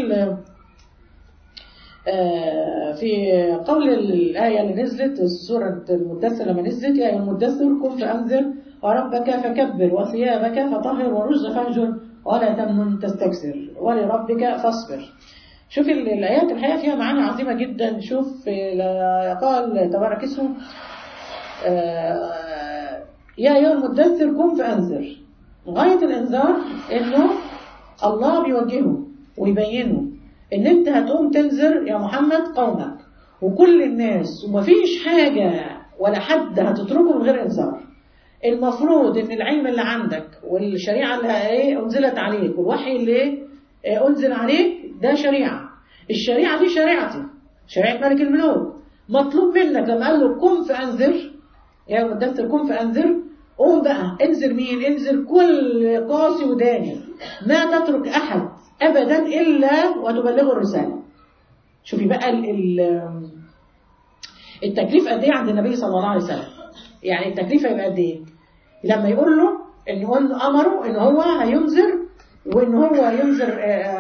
في قول الآية اللي نزلت سورة المدثر لما نزلت يا المدثر قم فأنذر وربك فكبر وثيابك فطهر والرجز فاهجر ولا تمنن تستكثر ولربك فاصبر شوف الآيات الحقيقة فيها معاني عظيمة جدا شوف قال تبارك اسمه يا أيها المدثر قم فأنذر غاية الإنذار إنه الله بيوجهه ويبينه ان انت هتقوم تنذر يا محمد قومك وكل الناس ومفيش حاجة ولا حد هتتركه من غير انذار المفروض ان العلم اللي عندك والشريعة اللي ايه انزلت عليك والوحي اللي ايه انزل عليك ده شريعة الشريعة دي شريعتي شريعة ملك الملوك مطلوب منك لما قال له قم فانذر يا مدثر قم فانذر قوم بقى انذر مين انذر كل قاسي وداني ما تترك احد ابدا الا وتبلغه الرساله شوفي بقى ال التكليف قد ايه عند النبي صلى الله عليه وسلم يعني التكليف هيبقى قد ايه لما يقول له ان هو امره ان هو هينذر وان هو ينذر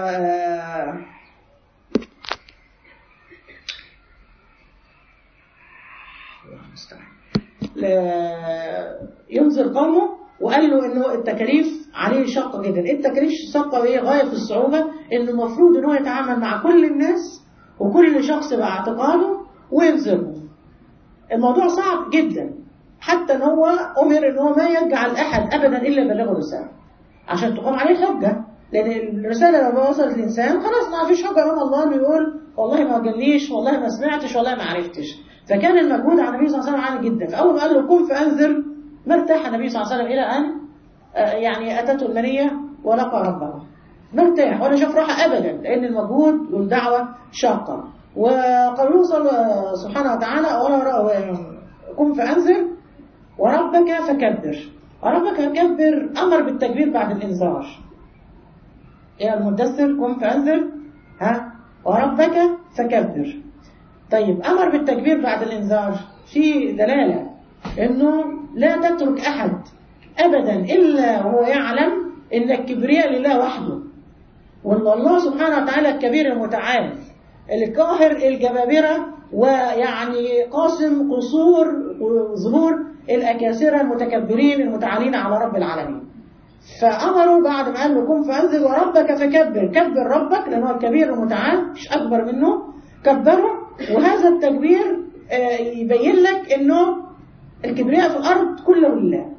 ينذر قومه وقال له انه التكاليف عليه شاقه جدا التكاليف شاقه ايه غايه في الصعوبه انه المفروض ان هو يتعامل مع كل الناس وكل شخص باعتقاده وينذرهم الموضوع صعب جدا حتى ان هو امر ان هو ما يجعل احد ابدا الا يبلغه الرساله عشان تقوم عليه الحجه لان الرساله لو وصلت للانسان خلاص ما فيش حجه امام الله انه يقول والله ما جاليش والله ما سمعتش والله ما عرفتش فكان المجهود على النبي صلى الله عليه وسلم عالي جدا فاول ما قال له قم فانذر ما ارتاح النبي صلى الله عليه وسلم إلى أن يعني أتته المنية ولقى ربه ما ارتاح ولا شاف راحة أبدا لأن المجهود والدعوة شاقة وقالوا سبحانه وتعالى قم فأنذر وربك فكبر وربك فكبر أمر بالتكبير بعد الإنذار يا المدثر قم فأنذر ها وربك فكبر طيب أمر بالتكبير بعد الإنذار في دلالة إنه لا تترك أحد أبدا إلا وهو يعلم إن الكبرياء لله وحده وإن الله سبحانه وتعالى الكبير المتعال القاهر الجبابرة ويعني قاسم قصور وظهور الأكاسرة المتكبرين المتعالين على رب العالمين فأمروا بعد ما قال له قم فأنزل وربك فكبر كبر ربك لأنه الكبير المتعال مش أكبر منه كبره وهذا التكبير يبين لك أنه الكبرياء في الأرض كله لله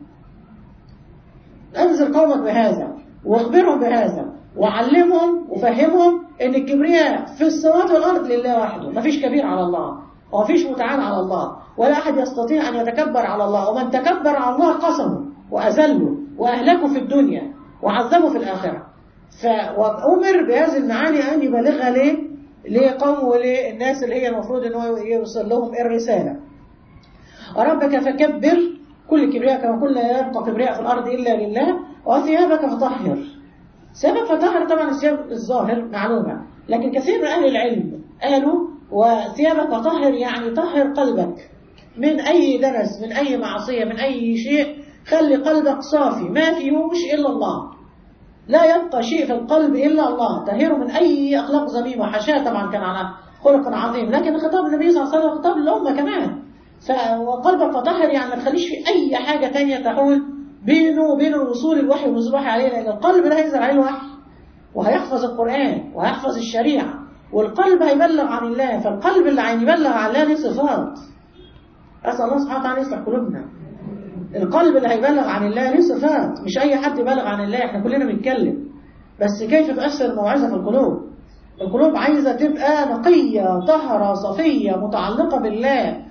أنزل قومك بهذا واخبرهم بهذا وعلمهم وفهمهم ان الكبرياء في السماوات والأرض لله وحده مفيش كبير على الله ومفيش متعال على الله ولا أحد يستطيع أن يتكبر على الله ومن تكبر على الله قسمه وأذله وأهلكه في الدنيا وعذبه في الآخرة فأمر بهذه المعاني أن يبلغها ليه لقوم وللناس اللي هي المفروض أنه يوصل لهم الرسالة وربك فكبر كل كبرياء كما قلنا يبقى كبرياء في الأرض إلا لله وثيابك فطهر ثيابك فطهر طبعا الثياب الظاهر معلومة لكن كثير من أهل العلم قالوا وثيابك طهر يعني طهر قلبك من أي دنس من أي معصية من أي شيء خلي قلبك صافي ما فيهوش إلا الله لا يبقى شيء في القلب إلا الله طهره من أي أخلاق ذميمة وحشاه طبعا كان على خلق عظيم لكن خطاب النبي صلى الله عليه وسلم خطاب الأمة كمان وقلبك فطهر يعني ما تخليش في أي حاجة تانية تحول بينه وبين الوصول الوحي ونزول الوحي عليه لأن القلب لا ينزل عليه الوحي وهيحفظ القرآن وهيحفظ الشريعة والقلب هيبلغ عن الله فالقلب اللي هيبلغ عن الله له صفات أسأل الله سبحانه وتعالى يصلح قلوبنا القلب اللي هيبلغ عن الله له صفات مش أي حد يبلغ عن الله احنا كلنا بنتكلم بس كيف تؤثر الموعظة في القلوب القلوب عايزة تبقى نقية طهرة صفية متعلقة بالله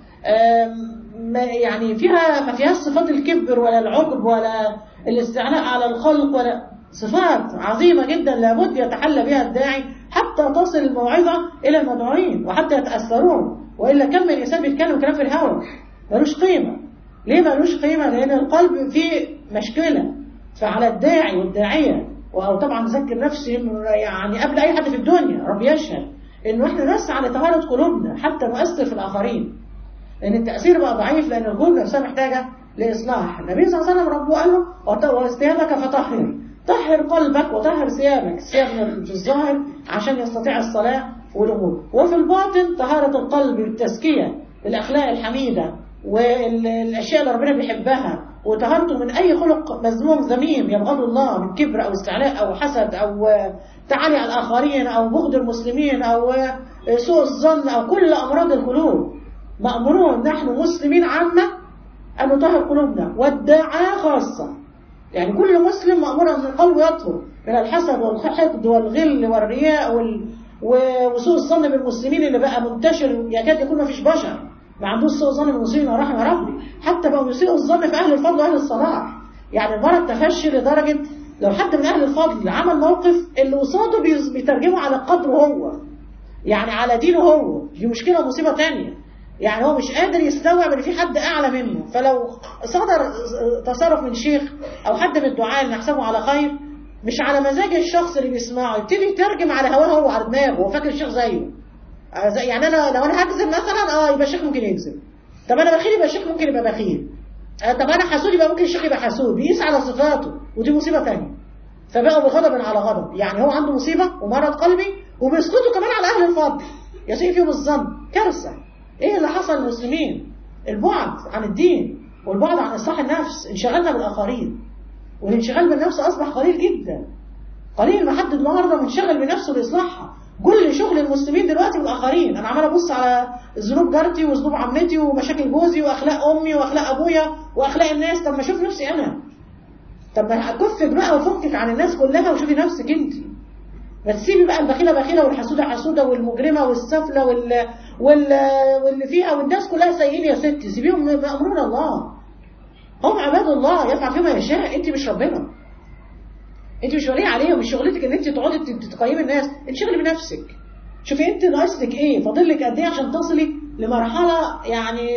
يعني فيها ما فيهاش صفات الكبر ولا العجب ولا الاستعلاء على الخلق ولا صفات عظيمة جدا لابد يتحلى بها الداعي حتى تصل الموعظة إلى المدعوين وحتى يتأثرون وإلا كم من إنسان بيتكلم كلام في الهوى ملوش قيمة ليه ملوش قيمة لأن القلب فيه مشكلة فعلى الداعي والداعية أو طبعا ذكر نفسي يعني قبل أي حد في الدنيا رب يشهد إنه إحنا نسعى لطهارة قلوبنا حتى نؤثر في الآخرين لأن التأثير بقى ضعيف لأن القلوب نفسها محتاجة لإصلاح النبي صلى الله عليه وسلم ربه قال له وثيابك فطهر طهر قلبك وطهر ثيابك الثياب في الظاهر عشان يستطيع الصلاة والأمور وفي الباطن طهارة القلب بالتزكية الأخلاق الحميدة والأشياء اللي ربنا بيحبها وطهارته من أي خلق مذموم ذميم يبغض الله من كبر أو استعلاء أو حسد أو تعالي على الآخرين أو بغض المسلمين أو سوء الظن أو كل أمراض القلوب مأمورون نحن مسلمين عامة أن نطهر قلوبنا والداعاة خاصة يعني كل مسلم مأمور أن قلبه يطهر من الحسد والحقد والغل والرياء وال... وسوء الظن بالمسلمين اللي بقى منتشر يكاد يكون ما فيش بشر ما عندوش سوء ظن بالمسلمين ورحمة ربي حتى بقوا يسيئوا الظن في أهل الفضل وأهل الصلاح يعني المرض تفشي لدرجة لو حد من أهل الفضل عمل موقف اللي قصاده بيترجمه على قدره هو يعني على دينه هو دي مشكلة ومصيبة تانية يعني هو مش قادر يستوعب ان في حد اعلى منه فلو صدر تصرف من شيخ او حد من الدعاء اللي نحسبه على خير مش على مزاج الشخص اللي بيسمعه يبتدي يترجم على هواه هو على دماغه هو فاكر الشيخ زيه يعني انا لو انا هكذب مثلا اه يبقى الشيخ ممكن يكذب طب انا بخيل يبقى الشيخ ممكن يبقى بخيل آه طب انا حسود يبقى ممكن الشيخ يبقى حسود بيقيس على صفاته ودي مصيبه ثانيه فبقوا بغضب على غضب يعني هو عنده مصيبه ومرض قلبي وبيسقطوا كمان على اهل الفضل يسيء فيهم الظن كارثه ايه اللي حصل للمسلمين البعد عن الدين والبعد عن اصلاح النفس انشغلنا بالاخرين والانشغال بالنفس اصبح قليل جدا قليل ما حد النهارده منشغل بنفسه لاصلاحها كل شغل المسلمين دلوقتي بالاخرين انا عمال ابص على ذنوب جارتي وذنوب عمتي ومشاكل جوزي واخلاق امي واخلاق ابويا واخلاق الناس طب ما اشوف نفسي انا طب ما كفك بقى وفكك عن الناس كلها وشوفي نفسك انت ما تسيبي بقى البخيله بخيله والحسوده حسوده والمجرمه والسفله وال... وال... واللي فيها والناس كلها سيئين يا ستي سيبيهم مأمورون الله هم عباد الله يفعل فيما يشاء انت مش ربنا انت مش وليه عليهم مش شغلتك ان انت تقعدي تقيمي الناس انت شغلي بنفسك شوفي انت ناقص لك ايه فاضل لك قد ايه عشان تصلي لمرحله يعني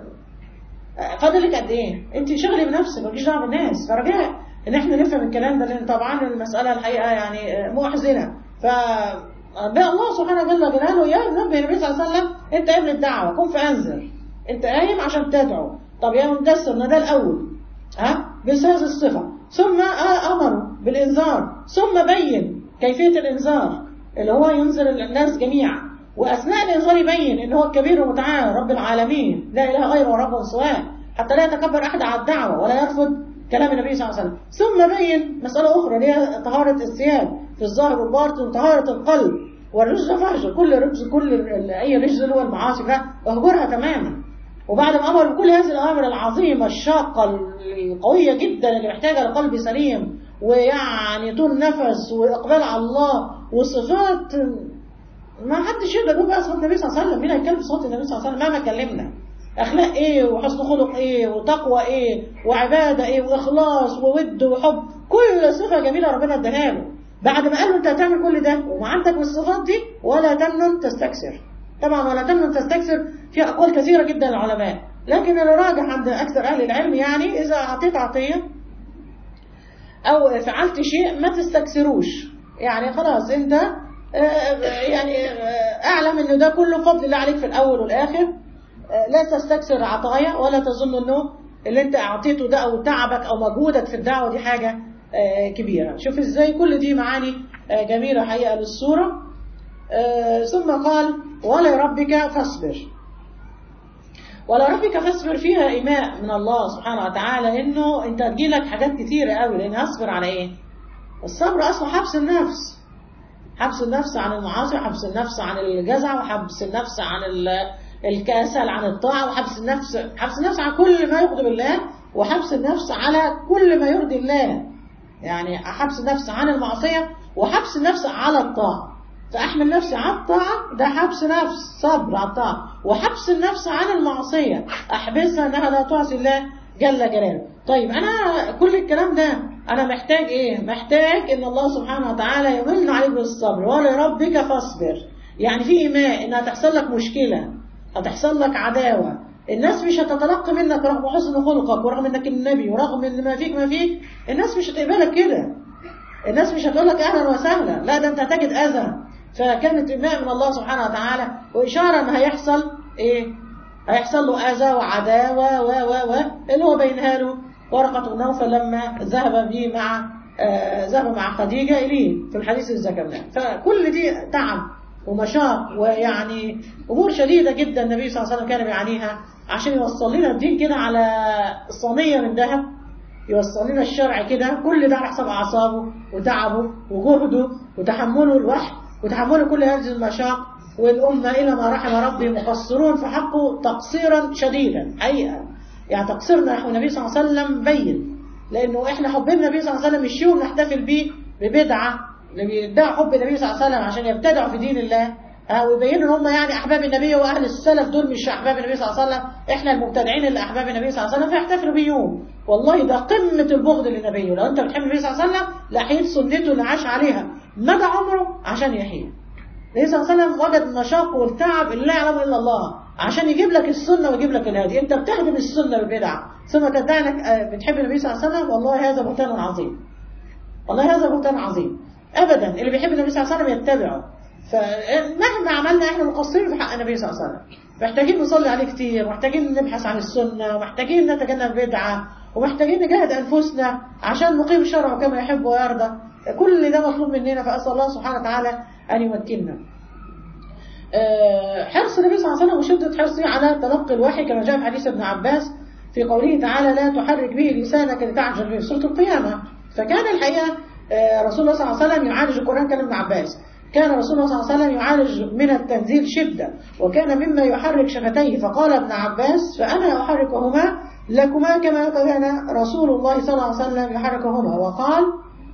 فاضل لك قد ايه انت شغلي بنفسك مالكيش دعوه بالناس فرجاء ان احنا نفهم الكلام ده لان طبعا المساله الحقيقه يعني محزنه ف الله سبحانه جل جلاله ينبه النبي صلى الله عليه وسلم انت قايم للدعوه قم فانذر انت قايم عشان تدعو طب يا مدثر ده الاول ها بهذه الصفه ثم امروا بالانذار ثم بين كيفيه الانذار اللي هو ينذر الناس جميعا واثناء الانذار يبين ان هو الكبير والمتعال رب العالمين لا اله غيره ورب سواه حتى لا يتكبر احد على الدعوه ولا يرفض كلام النبي صلى الله عليه وسلم ثم بين مسألة أخرى اللي هي طهارة الثياب في الظاهر والباطن طهارة القلب والرجز فهجر كل رجز كل أي رجز اللي هو المعاصي ده اهجرها تماما وبعد ما أمر بكل هذه الأوامر العظيمة الشاقة القوية جدا اللي محتاجة لقلب سليم ويعني طول نفس وإقبال على الله وصفات ما حدش يقدر يقول بقى صفات النبي صلى الله عليه وسلم مين هيتكلم بصفات النبي صلى الله عليه وسلم مهما اتكلمنا اخلاق ايه وحسن خلق ايه وتقوى ايه وعباده ايه واخلاص وود وحب كل صفه جميله ربنا اداها له بعد ما قال له انت هتعمل كل ده وما عندك الصفات دي ولا تمنن تستكثر طبعا ولا تمنن تستكثر في اقوال كثيره جدا للعلماء لكن الراجح عند اكثر اهل العلم يعني اذا اعطيت عطيه او فعلت شيء ما تستكثروش يعني خلاص انت يعني اعلم ان ده كله فضل الله عليك في الاول والاخر لا تستكثر عطايا ولا تظن انه اللي انت اعطيته ده او تعبك او مجهودك في الدعوه دي حاجه كبيره شوف ازاي كل دي معاني جميله حقيقه للصوره ثم قال ولا ربك فاصبر ولا ربك فاصبر فيها ايماء من الله سبحانه وتعالى انه انت هتجيلك حاجات كتيره قوي لان اصبر على ايه الصبر اصله حبس النفس حبس النفس عن المعاصي وحبس النفس عن الجزع وحبس النفس عن ال- الكسل عن الطاعة وحبس النفس حبس النفس عن كل ما يغضب الله وحبس النفس على كل ما يرضي الله يعني حبس النفس عن المعصية وحبس النفس على الطاعة فأحمل نفسي على الطاعة ده حبس نفس صبر على الطاعة وحبس النفس عن المعصية أحبسها أنها لا تعصي الله جل جلاله طيب أنا كل الكلام ده أنا محتاج إيه محتاج إن الله سبحانه وتعالى يمن عليك بالصبر ولربك فاصبر يعني في إيمان إن هتحصل لك مشكلة هتحصل لك عداوة الناس مش هتتلقى منك رغم حسن خلقك ورغم انك النبي ورغم ان ما فيك ما فيك الناس مش هتقبلك كده الناس مش هتقول لك اهلا وسهلا لا ده انت هتجد اذى فكانت إيمان من الله سبحانه وتعالى وإشارة ان هيحصل ايه هيحصل له اذى وعداوة و و و اللي هو بينها له ورقة نوفل لما ذهب به مع آه ذهب مع خديجة إليه في الحديث اللي ذكرناه فكل دي تعب ومشاق ويعني أمور شديدة جدا النبي صلى الله عليه وسلم كان بيعانيها عشان يوصل لنا الدين كده على صينية من ذهب يوصل لنا الشرع كده كل ده على حسب أعصابه وتعبه وجهده وتحمله الوحي وتحمله كل هذه المشاق والأمة إلى ما رحم ربي مقصرون في حقه تقصيرا شديدا حقيقة يعني تقصيرنا نحو النبي صلى الله عليه وسلم بين لأنه إحنا حبنا النبي صلى الله عليه وسلم مش يوم نحتفل بيه ببدعة اللي بيدعوا حب النبي صلى الله عليه وسلم عشان يبتدعوا في دين الله ها ويبينوا ان هم يعني احباب النبي واهل السلف دول مش احباب النبي صلى الله عليه وسلم احنا المبتدعين اللي احباب النبي صلى الله عليه وسلم فيحتفلوا بيوم والله ده قمه البغض للنبي ولو انت بتحب النبي صلى الله عليه وسلم لاحييت سنته اللي عاش عليها مدى عمره عشان يحييها النبي صلى الله عليه وسلم وجد المشاق والتعب اللي لا يعلمه الا الله عشان يجيب لك السنه ويجيب لك الهدي انت بتخدم السنه بالبدعه ثم تدعي انك بتحب النبي صلى الله عليه وسلم والله هذا بهتان عظيم والله هذا بهتان عظيم ابدا اللي بيحب النبي صلى الله عليه وسلم يتبعه فمهما عملنا احنا مقصرين في حق النبي صلى الله عليه وسلم محتاجين نصلي عليه كتير محتاجين نبحث عن السنة ومحتاجين نتجنب بدعة ومحتاجين نجاهد أنفسنا عشان نقيم شرعه كما يحب ويرضى كل ده مطلوب مننا فأسأل الله سبحانه وتعالى أن يمكننا حرص النبي صلى الله عليه وسلم وشدة حرصه على تلقي الوحي كما جاء في حديث ابن عباس في قوله تعالى لا تحرك به لسانك لتعجل به سورة القيامة فكان الحقيقة رسول الله صلى الله عليه وسلم يعالج القرآن كان ابن عباس كان رسول الله صلى الله عليه وسلم يعالج من التنزيل شدة وكان مما يحرك شفتيه فقال ابن عباس فأنا أحركهما لكما كما كان رسول الله صلى الله عليه وسلم يحركهما وقال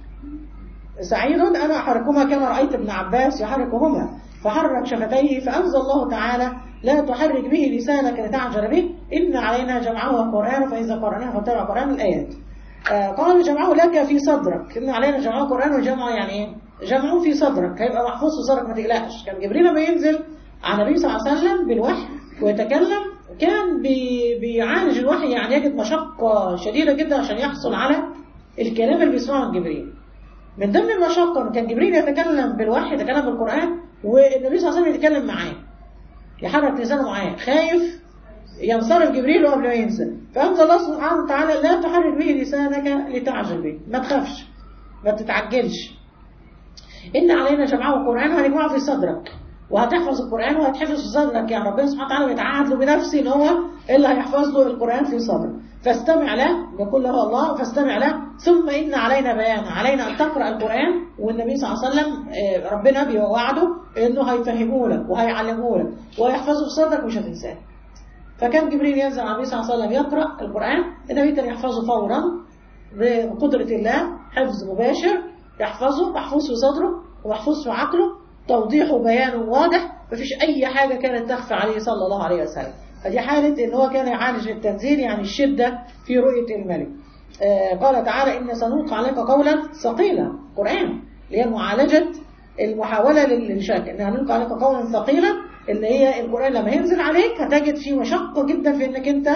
سعيد أنا أحركهما كما رأيت ابن عباس يحركهما فحرك شفتيه فأنزل الله تعالى لا تحرك به لسانك لتعجل به إن علينا جمعه وقرآنه فإذا قرأناه فاتبع قرآن الآيات آه قال جمعه لك في صدرك إن علينا جمعه قرآن وجمعه يعني إيه جمعه في صدرك هيبقى محفوظ في صدرك ما تقلقش كان جبريل لما ينزل على النبي صلى الله عليه وسلم بالوحي ويتكلم كان بي بيعالج الوحي يعني يجد مشقة شديدة جدا عشان يحصل على الكلام اللي بيسمعه من جبريل من ضمن المشقة كان جبريل يتكلم بالوحي يتكلم بالقرآن والنبي صلى الله عليه وسلم يتكلم معاه يحرك لسانه معاه خايف ينصرف جبريل قبل ما ينزل فأنزل الله سبحانه وتعالى لا تحرك به لسانك لتعجل به ما تخافش ما تتعجلش إن علينا جمعه القرآن وهنجمعه في صدرك وهتحفظ القرآن وهتحفظ في صدرك يعني ربنا سبحانه وتعالى بيتعهد له بنفسه إن هو اللي هيحفظ له القرآن في صدره فاستمع له يقول له الله فاستمع له ثم إن علينا بيان علينا أن تقرأ القرآن والنبي صلى الله عليه وسلم ربنا بيوعده إنه هيفهمه لك وهيعلمه لك ويحفظه في صدرك مش هتنساه فكان جبريل ينزل على النبي صلى الله عليه وسلم يقرأ القرآن النبي كان يحفظه فورا بقدرة الله حفظ مباشر يحفظه محفوظ في صدره ومحفوظ في عقله توضيحه وبيانه واضح مفيش أي حاجة كانت تخفى عليه صلى الله عليه وسلم فدي حالة إن هو كان يعالج التنزيل يعني الشدة في رؤية الملك آه قال تعالى إن سنلقي عليك قولا ثقيلا قرآن اللي هي معالجة المحاولة للشك إن هنلقي عليك قولا ثقيلا اللي هي القرآن لما ينزل عليك هتجد فيه مشقة جدا في إنك أنت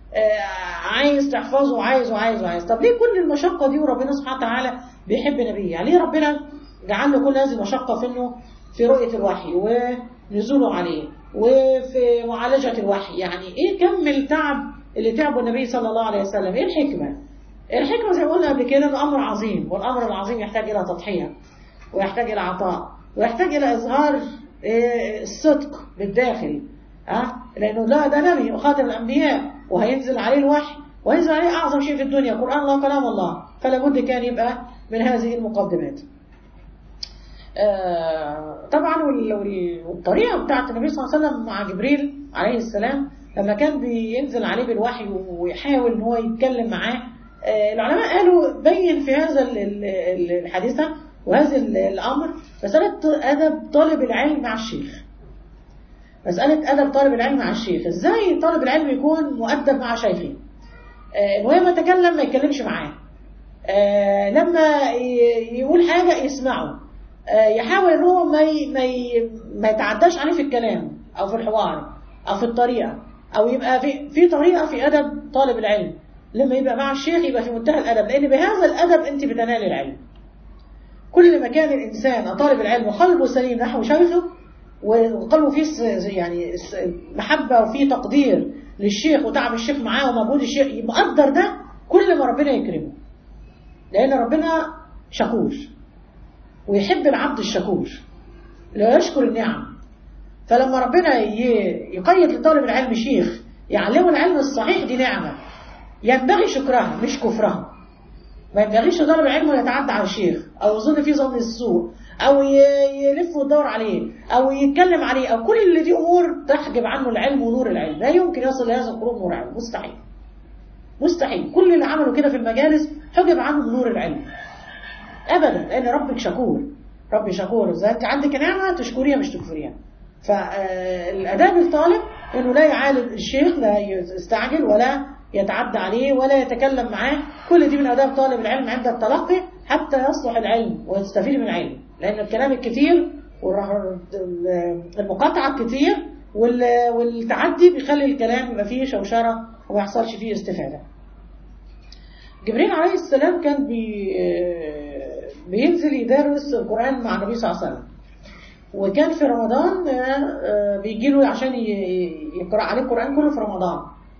عايز تحفظه وعايز وعايز وعايز طب ليه كل المشقة دي وربنا سبحانه وتعالى بيحب نبيه يعني ليه ربنا جعل له كل هذه المشقة في انه في رؤية الوحي ونزوله عليه وفي معالجة الوحي يعني ايه كم التعب اللي تعبه النبي صلى الله عليه وسلم ايه الحكمة الحكمة زي ما قلنا قبل كده انه امر عظيم والامر العظيم يحتاج الى تضحية ويحتاج الى عطاء ويحتاج الى اظهار الصدق بالداخل ها لانه لا ده نبي وخاتم الانبياء وهينزل عليه الوحي وهينزل عليه اعظم شيء في الدنيا قران الله كلام الله فلا بد كان يبقى من هذه المقدمات آه طبعا وال- وال- والطريقة بتاعت النبي صلى الله عليه وسلم مع جبريل عليه السلام لما كان بينزل عليه بالوحي ويحاول ان هو يتكلم معاه آه العلماء قالوا بين في هذا ال- ال- ال- الحادثة وهذا ال- الأمر مسألة أدب طالب العلم مع الشيخ مسألة أدب طالب العلم مع الشيخ إزاي طالب العلم يكون مؤدب مع شيخه آه، وهي ما تكلم ما يتكلمش معاه آه، لما ي- يقول حاجة يسمعه آه، يحاول ان هو ما ي- ما ي- ما يتعداش عليه في الكلام او في الحوار او في الطريقة او يبقى في في طريقة في ادب طالب العلم لما يبقى مع الشيخ يبقى في منتهى الادب لان بهذا الادب انت بتنال العلم كل ما كان الانسان طالب العلم قلبه سليم نحو شيخه وقلبه فيه س- يعني س- محبة وفيه تقدير للشيخ وتعب الشيخ معاه ومجهود الشيخ مقدر ده كل ما ربنا يكرمه لأن ربنا شكور ويحب العبد الشكور لا يشكر النعم فلما ربنا ي- يقيد لطالب العلم شيخ يعلمه العلم الصحيح دي نعمة ينبغي شكرها مش كفرها ما ينبغيش طالب العلم يتعدى على الشيخ او يظن فيه ظن السوء او ي- يلف ويدور عليه او يتكلم عليه او كل اللي دي امور تحجب عنه العلم ونور العلم لا يمكن يصل لهذا القرب نور العلم مستحيل مستحيل كل اللي عملوا كده في المجالس حجب عنهم نور العلم ابدا لان ربك شكور ربي شكور اذا انت عندك نعمه تشكريها مش تكفريها فالاداب الطالب انه لا يعالج الشيخ لا يستعجل ولا يتعدى عليه ولا يتكلم معاه كل دي من اداب طالب العلم عند التلقي حتى يصلح العلم ويستفيد من العلم لان الكلام الكثير والمقاطعه الكتير وال- والتعدي بيخلي الكلام يبقى فيه شوشره وما يحصلش فيه استفاده جبريل عليه السلام كان بي بينزل يدرس القرآن مع النبي صلى الله عليه وسلم وكان في رمضان بيجي له عشان ي- يقرأ عليه القرآن كله في رمضان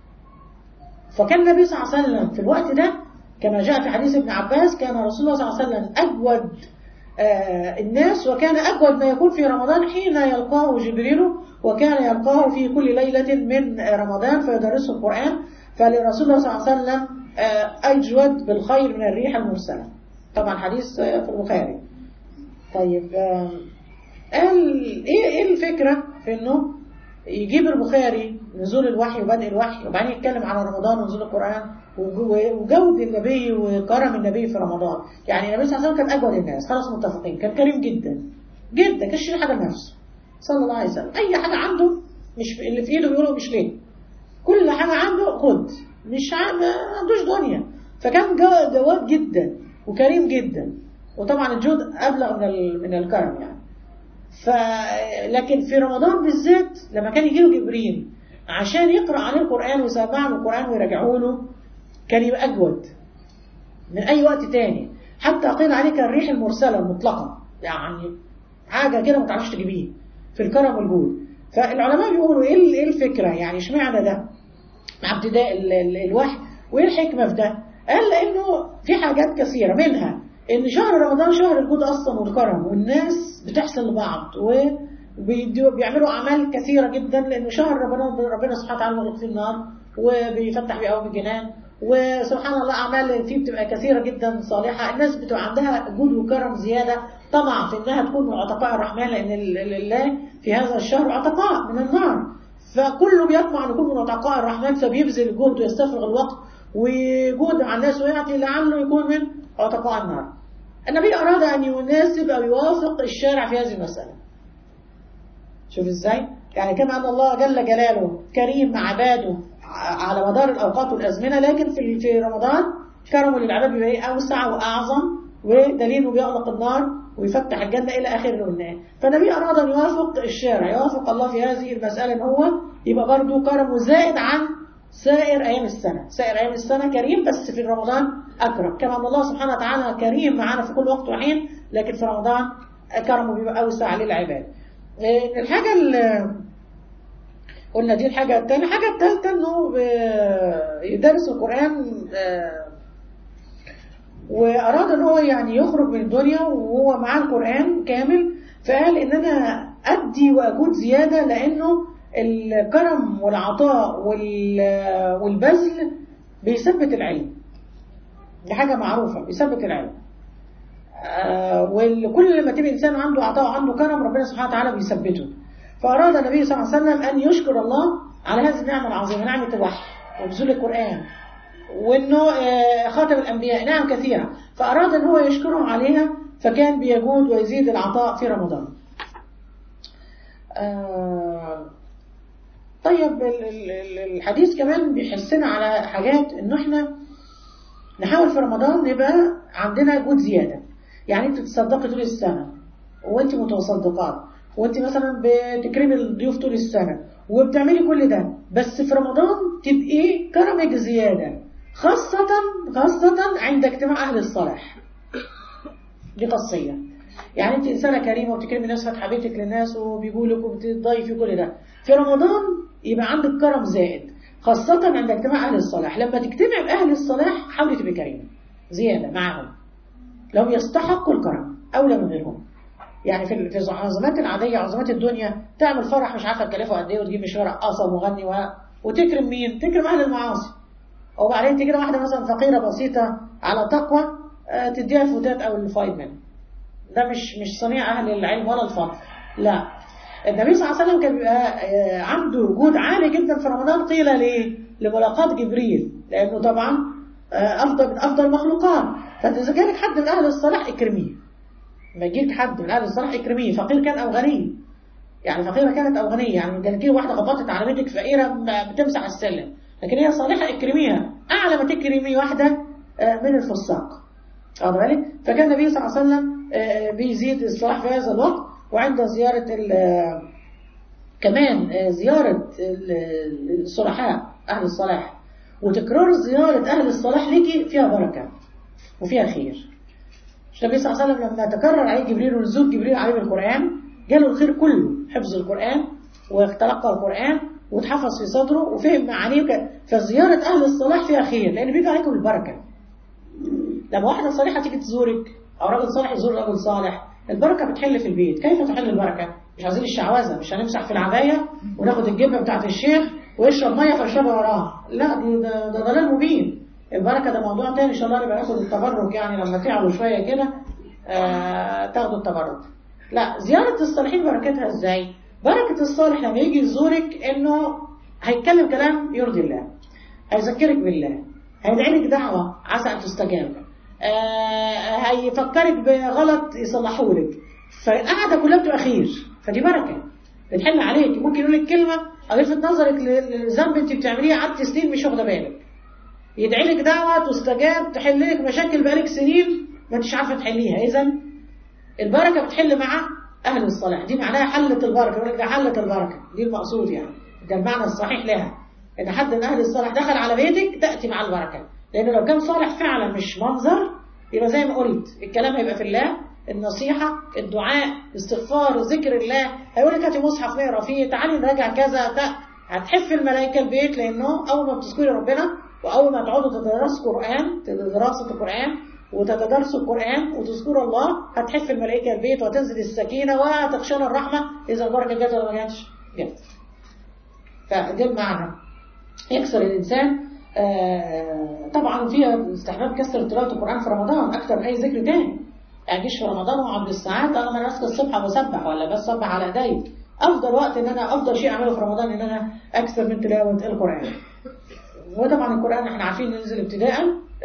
فكان النبي صلى الله عليه وسلم في الوقت ده كما جاء في حديث ابن عباس كان رسول الله صلى الله عليه وسلم أجود آه، الناس وكان أجود ما يكون في رمضان حين يلقاه جبريل وكان يلقاه في كل ليلة من رمضان فيدرسه القرآن فلرسول الله صلى الله عليه وسلم آه، أجود بالخير من الريح المرسلة طبعا حديث آه، في البخاري طيب آه، قال ايه ايه الفكرة في انه يجيب البخاري نزول الوحي وبدء الوحي وبعدين يتكلم على رمضان ونزول القرآن وجو- وجود النبي وكرم النبي في رمضان يعني النبي صلى الله عليه وسلم كان أجود الناس خلاص متفقين كان كريم جدا جدا كانش يشيل حاجة لنفسه صلى الله عليه وسلم أي حاجة عنده مش اللي في إيده بيقولوا مش ليه كل حاجة عنده خد مش ع- ما عندوش دنيا فكان جو- جواد جدا وكريم جدا وطبعا الجود أبلغ من ال- من الكرم يعني ف لكن في رمضان بالذات لما كان يجي له جبريل عشان يقرأ عليه القرآن ويسمع له القرآن ويراجعه له كان يبقى أجود من أي وقت تاني حتى قيل عليه كالريح المرسلة المطلقة يعني حاجة كده ما تعرفش تجيبيه في الكرم والجود فالعلماء بيقولوا ايه ال- إيه الفكرة يعني اشمعنى ده مع ابتداء ال- ال- الوحي وايه الحكمة في ده قال لانه في حاجات كثيرة منها ان شهر رمضان شهر الجود اصلا والكرم والناس بتحسن لبعض وبيعملوا اعمال كثيرة جدا لانه شهر رمضان ربنا سبحانه وتعالى مغلق فيه النار وبيفتح فيه ابواب الجنان وسبحان الله اعمال فيه بتبقى كثيرة جدا صالحة الناس بتبقى عندها جود وكرم زيادة طمع في انها تكون من عتقاء الرحمن لان ال- لله في هذا الشهر عتقاء من النار فكله بيطمع ان يكون من عتقاء الرحمن فبيبذل جهد ويستفرغ الوقت وجهد مع الناس ويعطي لعله يكون من عتقاء النار النبي أراد أن يناسب أو يوافق الشارع في هذه المسألة شوف ازاي يعني كما أن الله جل جلاله كريم مع عباده ع- على مدار الأوقات والأزمنة لكن في في رمضان كرمه للعباد بيبقى إيه؟ أوسع وأعظم ودليله بيغلق النار ويفتح الجنة إلى آخر اللي قلناه فالنبي أراد أن يوافق الشارع يوافق الله في هذه المسألة إن هو يبقى برضه كرمه زائد عن سائر أيام السنة سائر أيام السنة كريم بس في رمضان أكرم كما أن الله سبحانه وتعالى كريم معنا في كل وقت وحين لكن في رمضان كرمه بيبقى أوسع للعباد إيه، الحاجة اللي قلنا دي الحاجة التانية الحاجة التالتة إنه آه، يدرس القرآن آه، وأراد إن هو يعني يخرج من الدنيا وهو معاه القرآن كامل فقال إن أنا أدي وأجود زيادة لأنه الكرم والعطاء وال- والبذل بيثبت العلم دي حاجة معروفة بيثبت العلم آه وكل لما تبقى إنسان عنده عطاء وعنده كرم ربنا سبحانه وتعالى بيثبته فأراد النبي صلى الله عليه وسلم أن يشكر الله على هذه النعمة العظيمة نعمة الوحي ونزول القرآن وانه خاتم الانبياء نعم كثيرة فاراد ان هو يشكره عليها فكان بيجود ويزيد العطاء في رمضان طيب الحديث كمان بيحسنا على حاجات انه احنا نحاول في رمضان نبقى عندنا جود زيادة يعني انت تصدقي طول السنة وانت متصدقات وانت مثلا بتكرمي الضيوف طول السنة وبتعملي كل ده بس في رمضان تبقي كرمك زيادة خاصة خاصة عند اجتماع أهل الصلاح دي قصية يعني انت إنسانة كريمة وبتكرمي ناس فتح بيتك للناس وبيقولك وبتضيفي كل ده في رمضان يبقى عندك كرم زائد خاصة عند اجتماع أهل الصلاح لما تجتمع بأهل الصلاح حاولي تبقي كريمة زيادة معاهم لو يستحقوا الكرم أولى من غيرهم يعني في في العزومات العادية عزومات الدنيا تعمل فرح مش عارفة تكلفه قد ايه وتجيب مش رقاصة ومغني و... وتكرم مين؟ تكرم أهل المعاصي وبعدين تجي واحدة مثلا فقيرة بسيطة على تقوى تديها الفتات أو الفايد منها ده مش مش صنيع أهل العلم ولا الفضل لا النبي صلى الله عليه وسلم كان بيبقى عنده وجود عالي جدا في رمضان قيل ليه؟ لملاقاة جبريل لأنه طبعا أفضل من أفضل المخلوقات فإذا جالك حد من أهل الصلاح اكرميه ما يجيك حد من أهل الصلاح اكرميه فقير كان أو غني يعني فقيرة كانت أو غنية يعني جالك واحدة خبطت على بيتك فقيرة بتمسح السلم لكن هي صالحة اكرميها أعلى ما تكرمي واحدة من الفساق واخد بالك فكان النبي صلى الله عليه وسلم بيزيد الصلاح في هذا الوقت وعند زيارة كمان زيارة الصلحاء أهل الصلاح وتكرار زيارة أهل الصلاح لك فيها بركة وفيها خير النبي صلى الله عليه وسلم لما تكرر عليه جبريل ونزول جبريل عليه بالقرآن جاله الخير كله حفظ القرآن وتلقى القرآن وتحفظ في صدره وفهم معانيه فزيارة أهل الصلاح فيها خير لأن بيجي عليكم البركة لما واحدة صالحة تيجي تزورك أو راجل صالح يزور راجل صالح البركة بتحل في البيت كيف تحل البركة؟ مش عايزين الشعوذة مش هنمسح في العباية وناخد الجبة بتاعت الشيخ ويشرب مية فيشربها وراها لا دي ده, ده ضلال مبين البركة ده موضوع تاني إن شاء الله نبقى ناخد التبرك يعني لما تعلوا شوية كده آه تاخدوا التبرك لا زيارة الصالحين بركتها ازاي؟ بركة الصالح لما يجي يزورك انه هيتكلم كلام يرضي الله هيذكرك بالله هيدعي لك دعوة عسى ان تستجاب آه هيفكرك بغلط يصلحه لك فالقعدة كلها بتبقى خير فدي بركة بتحل عليك ممكن يقول لك كلمة او يلفت نظرك لذنب انت بتعمليه قعدت سنين مش واخده بالك يدعي لك دعوة تستجاب تحل لك مشاكل بقالك سنين ما انتش عارفه تحليها اذا البركة بتحل مع أهل الصلاح دي معناها حلت البركة يقول لك ده حلت البركة دي المقصود يعني ده المعنى الصحيح لها إن حد من أهل الصلاح دخل على بيتك تأتي مع البركة لأن لو كان صالح فعلا مش منظر يبقى زي ما قلت الكلام هيبقى في الله النصيحة الدعاء استغفار ذكر الله هيقول لك هاتي مصحف نقرا فيه تعالي نراجع كذا ده هتحف الملائكة البيت لأنه أول ما بتذكري ربنا وأول ما تقعدوا تدرسوا قرآن دراسة القرآن وتتدرسوا القرآن وتذكروا الله هتحف الملائكة البيت وتنزل السكينة وتخشون الرحمة إذا البركة جت ولا ما جاتش جت فده المعنى يكسر الإنسان آه طبعا فيها استحباب كسر تلاوة القرآن في رمضان أكثر من أي ذكر تاني يعني جيش في رمضان وأقعد بالساعات أنا ماسك الصبح بسبح ولا بسبح على إيدي أفضل وقت إن أنا أفضل شيء أعمله في رمضان إن أنا أكثر من تلاوة القرآن وطبعا القرآن احنا عارفين ننزل ابتداء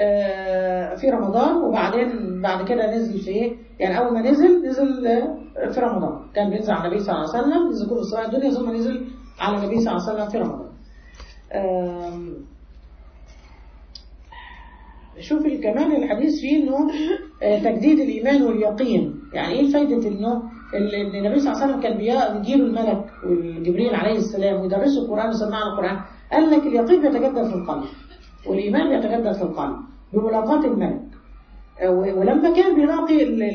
في رمضان وبعدين بعد كده نزل في ايه يعني اول ما نزل نزل في رمضان كان بينزل على النبي صلى الله عليه وسلم نزل كل صلاه الدنيا ثم نزل على النبي صلى الله عليه وسلم في رمضان شوف كمان الحديث فيه انه تجديد الايمان واليقين يعني ايه فايده انه النبي صلى الله عليه وسلم كان بيجيله الملك والجبريل عليه السلام ويدرسوا القران ويسمعنا القران قال لك اليقين بيتجدد في القلب والإيمان بيتجدد في القلب بملاقاة الملك ولما كان بيلاقي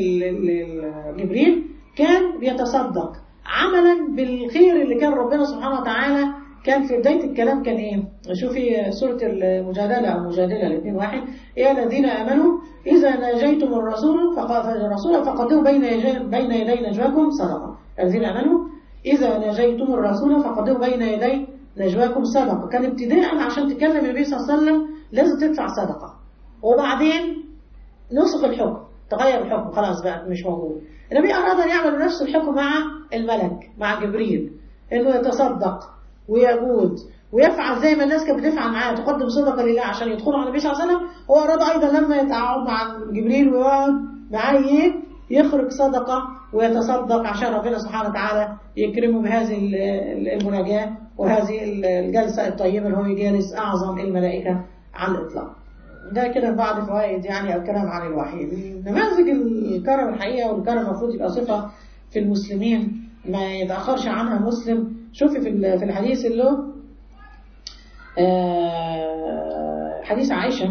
جبريل كان بيتصدق عملا بالخير اللي كان ربنا سبحانه وتعالى كان في بداية الكلام كان ايه شوفي سورة المجادلة أو مجادلة الاثنين واحد يا الذين آمنوا إذا ناجيتم الرسول الرسول فقدموا بين يدي بين يدي نجواكم صدقة الذين آمنوا إذا ناجيتم الرسول فقدموا بين يدي نجواكم صدقة كان ابتداء عشان تكلم النبي صلى الله عليه وسلم لازم تدفع صدقة وبعدين نسخ الحكم تغير الحكم خلاص بقى مش موجود النبي أراد أن يعمل نفس الحكم مع الملك مع جبريل إنه يتصدق ويجود ويفعل زي ما الناس كانت بتفعل معاه تقدم صدقه لله عشان يدخلوا على النبي صلى الله عليه وسلم هو اراد ايضا لما يتعاون مع جبريل ويقعد معاه ايه يخرج صدقه ويتصدق عشان ربنا سبحانه وتعالى يكرمه بهذه المناجاه وهذه الجلسه الطيبه اللي هو يجالس اعظم الملائكه على الاطلاق. ده كده بعض فوائد يعني الكلام عن الوحي. نماذج الكرم الحقيقه والكرم المفروض يبقى صفه في المسلمين ما يتاخرش عنها مسلم شوفي في في الحديث اللي هو حديث عائشة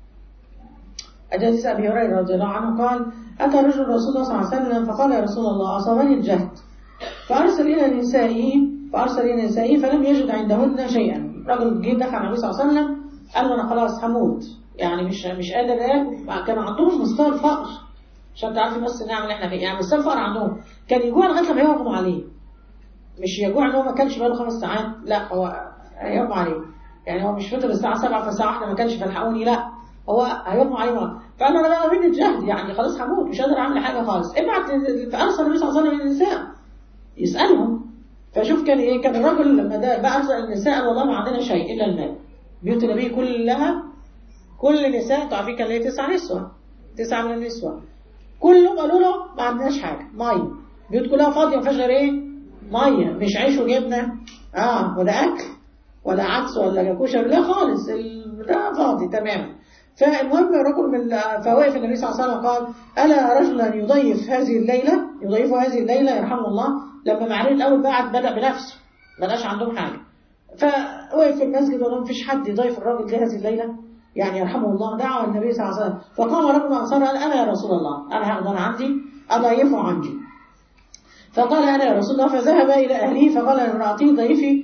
حديث أبي هريرة رضي الله عنه قال أتى رجل رسول الله صلى الله عليه وسلم فقال يا رسول الله أصابني الجهد فأرسل إلى نسائه فأرسل إلى نسائه فلم يجد عندهن شيئا رجل جه دخل على النبي صلى الله عليه وسلم قال له أنا خلاص هموت يعني مش مش قادر آكل كان عندهم مستوى الفقر عشان تعرفي بس النعمة اللي احنا فيها يعني مستوى الفقر عندهم كان يجوع لغاية لما يغموا عليه مش يجوع ان هو ما كانش بقاله خمس ساعات لا هو هيغمى عليه يعني هو مش فطر الساعة 7 فالساعة 1 ما كانش فالحقوني لا هو هيغمى عليه مرة فقال له انا بقى مني الجهد يعني خلاص هموت مش قادر اعمل حاجة خالص ابعت فارسل النبي صلى الله عليه وسلم للنساء يسألهم فشوف كان ايه كان الرجل لما ده بقى ارسل النساء والله ما عندنا شيء الا الماء بيوت النبي كلها كل النساء تعرفين كان ليه تسع نسوة تسعة من النسوة كلهم قالوا له ما عندناش حاجة مية بيوت كلها فاضية ما فيهاش غير ايه مية مش عيش وجبنة اه ولا اكل ولا عدس ولا كشري لا خالص ده فاضي تماما فالمهم رجل من فوقف النبي صلى الله عليه وسلم قال ألا رجلا يضيف هذه الليلة يضيف هذه الليلة يرحمه الله لما معرفة الأول بعد بدأ بنفسه بلاش عندهم حاجة فوقف في المسجد وقال مفيش حد يضيف الراجل ده هذه الليلة يعني يرحمه الله دعوة النبي صلى الله عليه وسلم فقام رجل أنصار قال أنا يا رسول الله أنا هقدر عندي أضيفه عندي فقال أنا يا رسول الله فذهب إلى أهله فقال لامرأته ضيفي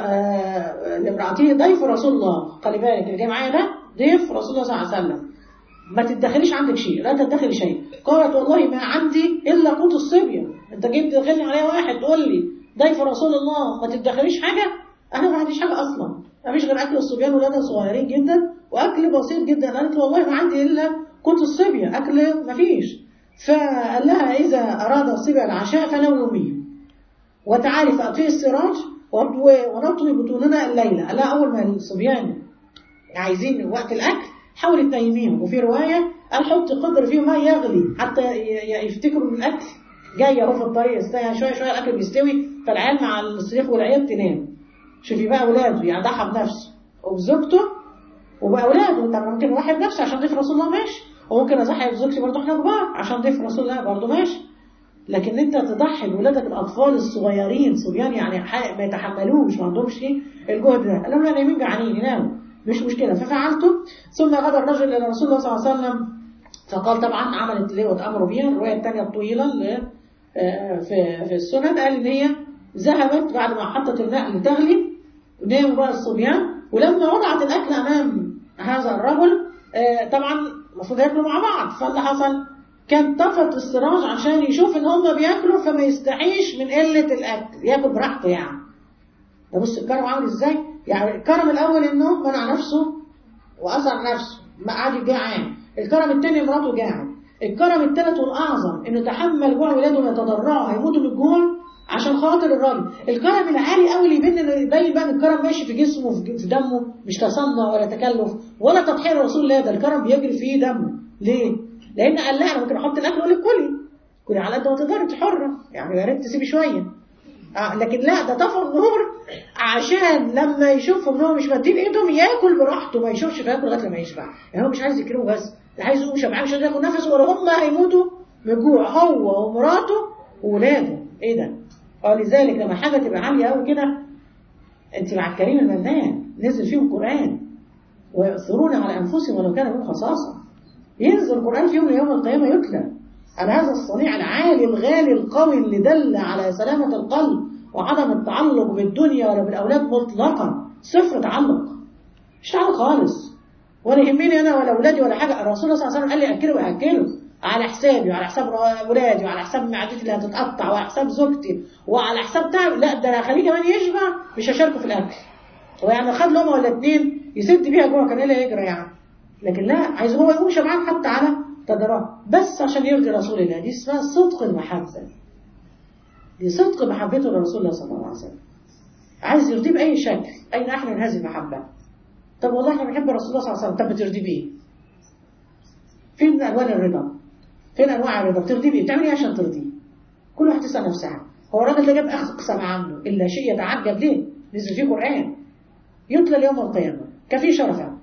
لامرأته ضيف رسول الله خلي بالك اللي جاي معايا ده ضيف رسول الله صلى الله عليه وسلم ما تدخليش عندك شيء لا تدخلي شيء قالت والله ما عندي إلا قوت الصبية انت جيت تدخلني عليا واحد تقول لي ضيف رسول الله ما تدخليش حاجة أنا ما عنديش حاجة أصلا ما فيش غير أكل الصبيان ولادها صغيرين جدا وأكل بسيط جدا قالت له والله ما عندي إلا قوت الصبية أكل ما فيش فقال لها إذا أراد الصبية العشاء فنوميه وتعالي فأطفئ السراج ونطوي بطوننا الليلة قال لها أول ما الصبيان عايزين وقت الأكل حاول تنيميهم وفي رواية قال حط قدر فيه ماء يغلي حتى يفتكروا ان الأكل جاي اهو في الطريق استنى شوية شوية الأكل بيستوي فالعيال مع الصريخ والعيال تنام شوفي بقى أولاده يعني ضحى بنفسه وبزوجته وبأولاده انت ممكن واحد بنفسه عشان ضيف رسول الله ماشي وممكن أضحي بزوجتي برضه احنا كبار عشان ضيف رسول الله برضه ماشي لكن انت تضحي بولادك الاطفال الصغيرين صبيان يعني ما يتحملوش ما عندهمش ايه الجهد ده قال لهم انا نايمين جعانين يناموا مش مشكله ففعلته ثم غدا الرجل الى رسول الله صلى الله عليه وسلم فقال طبعا عملت ليه واتامروا بيها الروايه الثانيه الطويله اللي في في السنن قال ان هي ذهبت بعد ما حطت الماء لتغلي وناموا بقى الصبيان ولما وضعت الاكل امام هذا الرجل طبعا المفروض ياكلوا مع بعض فاللي حصل كان طفت السراج عشان يشوف ان هم بياكلوا فما يستحيش من قلة الاكل ياكل براحته يعني ده بص الكرم عامل ازاي يعني الكرم الاول انه منع نفسه واثر نفسه ما قعد جعان الكرم الثاني مراته جاعت الكرم الثالث والاعظم انه تحمل جوع ولاده يتضرعوا هيموتوا من الجوع عشان خاطر الراجل الكرم العالي قوي اللي يبين انه يبين بقى ان الكرم ماشي في جسمه في دمه مش تصنع ولا تكلف ولا تضحيه رسول الله ده الكرم بيجري فيه دمه ليه لان قال لها انا ممكن احط الاكل واقول لك كلي كلي على قد ما تقدري انت حره يعني يا ريت تسيبي شويه آه لكن لا ده طفى النور عشان لما يشوفوا ان هو مش مادين ايدهم ياكل براحته ما يشوفش فياكل لغايه لما يشبع يعني هو مش عايز يكرمه بس ده عايز يقوم شبعان مش قادر ياخد نفسه ولا هم هيموتوا من الجوع هو ومراته واولاده ايه ده؟ ولذلك لما حاجه تبقى عاليه قوي كده انت مع الكريم المنان نزل فيهم قران ويؤثرون على انفسهم ولو كان لهم خصاصه ينزل القرآن في يوم من يوم القيامة يتلى على هذا الصنيع العالي الغالي القوي اللي دل على سلامة القلب وعدم التعلق بالدنيا ولا بالأولاد مطلقا صفر تعلق مش تعلق خالص ولا يهمني أنا ولا أولادي ولا حاجة الرسول صلى الله عليه وسلم قال لي أكله وأكله على حسابي وعلى حساب أولادي وعلى حساب معدتي اللي هتتقطع وعلى حساب زوجتي وعلى حساب تعب لا ده أنا هخليه كمان يشبع مش هشاركه في الأكل ويعني خد لقمة ولا اتنين يسد بيها جوه كان إيه اللي يجرى يعني لكن لا عايز هو يقوم شبعان حتى على تدرى بس عشان يرضي رسول الله دي اسمها صدق المحبة دي صدق محبته لرسول الله صلى الله عليه وسلم عايز يرضيه بأي شكل أين أحلى من هذه المحبة طب والله احنا بنحب رسول الله صلى الله عليه وسلم طب بترضيه بإيه فين من ألوان الرضا فين أنواع الرضا بترضيه بإيه بتعمل إيه عشان ترضيه كل واحد تسأل نفسها هو الراجل ده جاب أقصى ما عنده إلا شيء يتعجب ليه نزل فيه قرآن يتلى اليوم القيامة كفي شرفا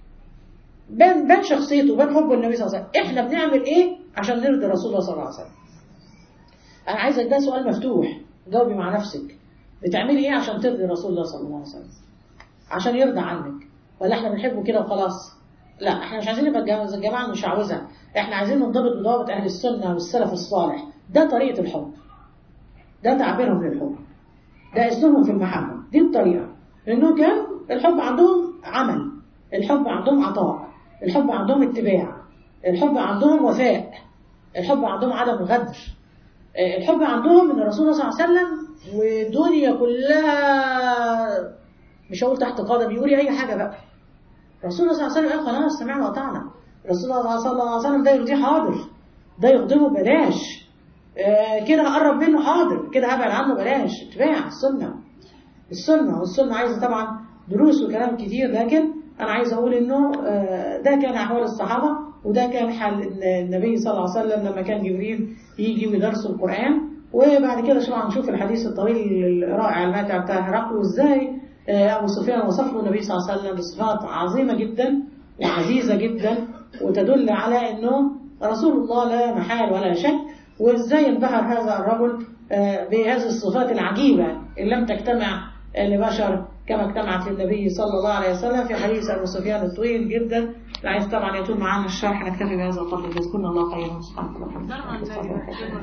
بان بان شخصيته بان حبه للنبي صلى الله عليه وسلم احنا بنعمل ايه عشان نرضي رسول الله صلى الله عليه وسلم انا عايزك ده سؤال مفتوح جاوبي مع نفسك بتعملي ايه عشان ترضي رسول الله صلى الله عليه وسلم عشان يرضى عنك ولا احنا بنحبه كده وخلاص لا احنا مش عايزين نبقى زي الجماعه المشعوذه احنا عايزين ننضبط بضوابط اهل السنه والسلف الصالح ده طريقه الحب ده تعبيرهم للحب ده اسلوبهم في المحبه دي الطريقه لانه كان الحب عندهم عمل الحب عندهم عطاء الحب عندهم اتباع الحب عندهم وفاء الحب عندهم عدم غدر الحب عندهم ان الرسول صلى الله عليه وسلم والدنيا كلها مش هقول تحت قدم يقولي اي حاجه بقى رسول الله صلى الله عليه وسلم قال خلاص سمعنا وأطعنا رسول الله صلى الله عليه وسلم ده يرضيه حاضر ده يخدمه بلاش آه كده هقرب منه حاضر كده هبعد عنه بلاش اتباع السنه السنه والسنه عايزه طبعا دروس وكلام كتير لكن انا عايز اقول انه آه ده كان احوال الصحابه وده كان حال النبي صلى الله عليه وسلم لما كان جبريل يجي ويدرس القران وبعد كده شو هنشوف الحديث الطويل الرائع الماتع بتاع هرقل وازاي أبو سفيان وصف له النبي صلى الله عليه وسلم بصفات عظيمة جدا وعزيزة جدا وتدل على أنه رسول الله لا محال ولا شك وإزاي انبهر هذا الرجل بهذه الصفات العجيبة إن لم تجتمع لبشر كما اجتمعت للنبي صلى الله عليه وسلم في حديث أبو سفيان الطويل جدا اللي عايز طبعا يطول معانا الشرح نكتفي بهذا القدر جزاكم الله خيرا سبحانك اللهم وبحمدك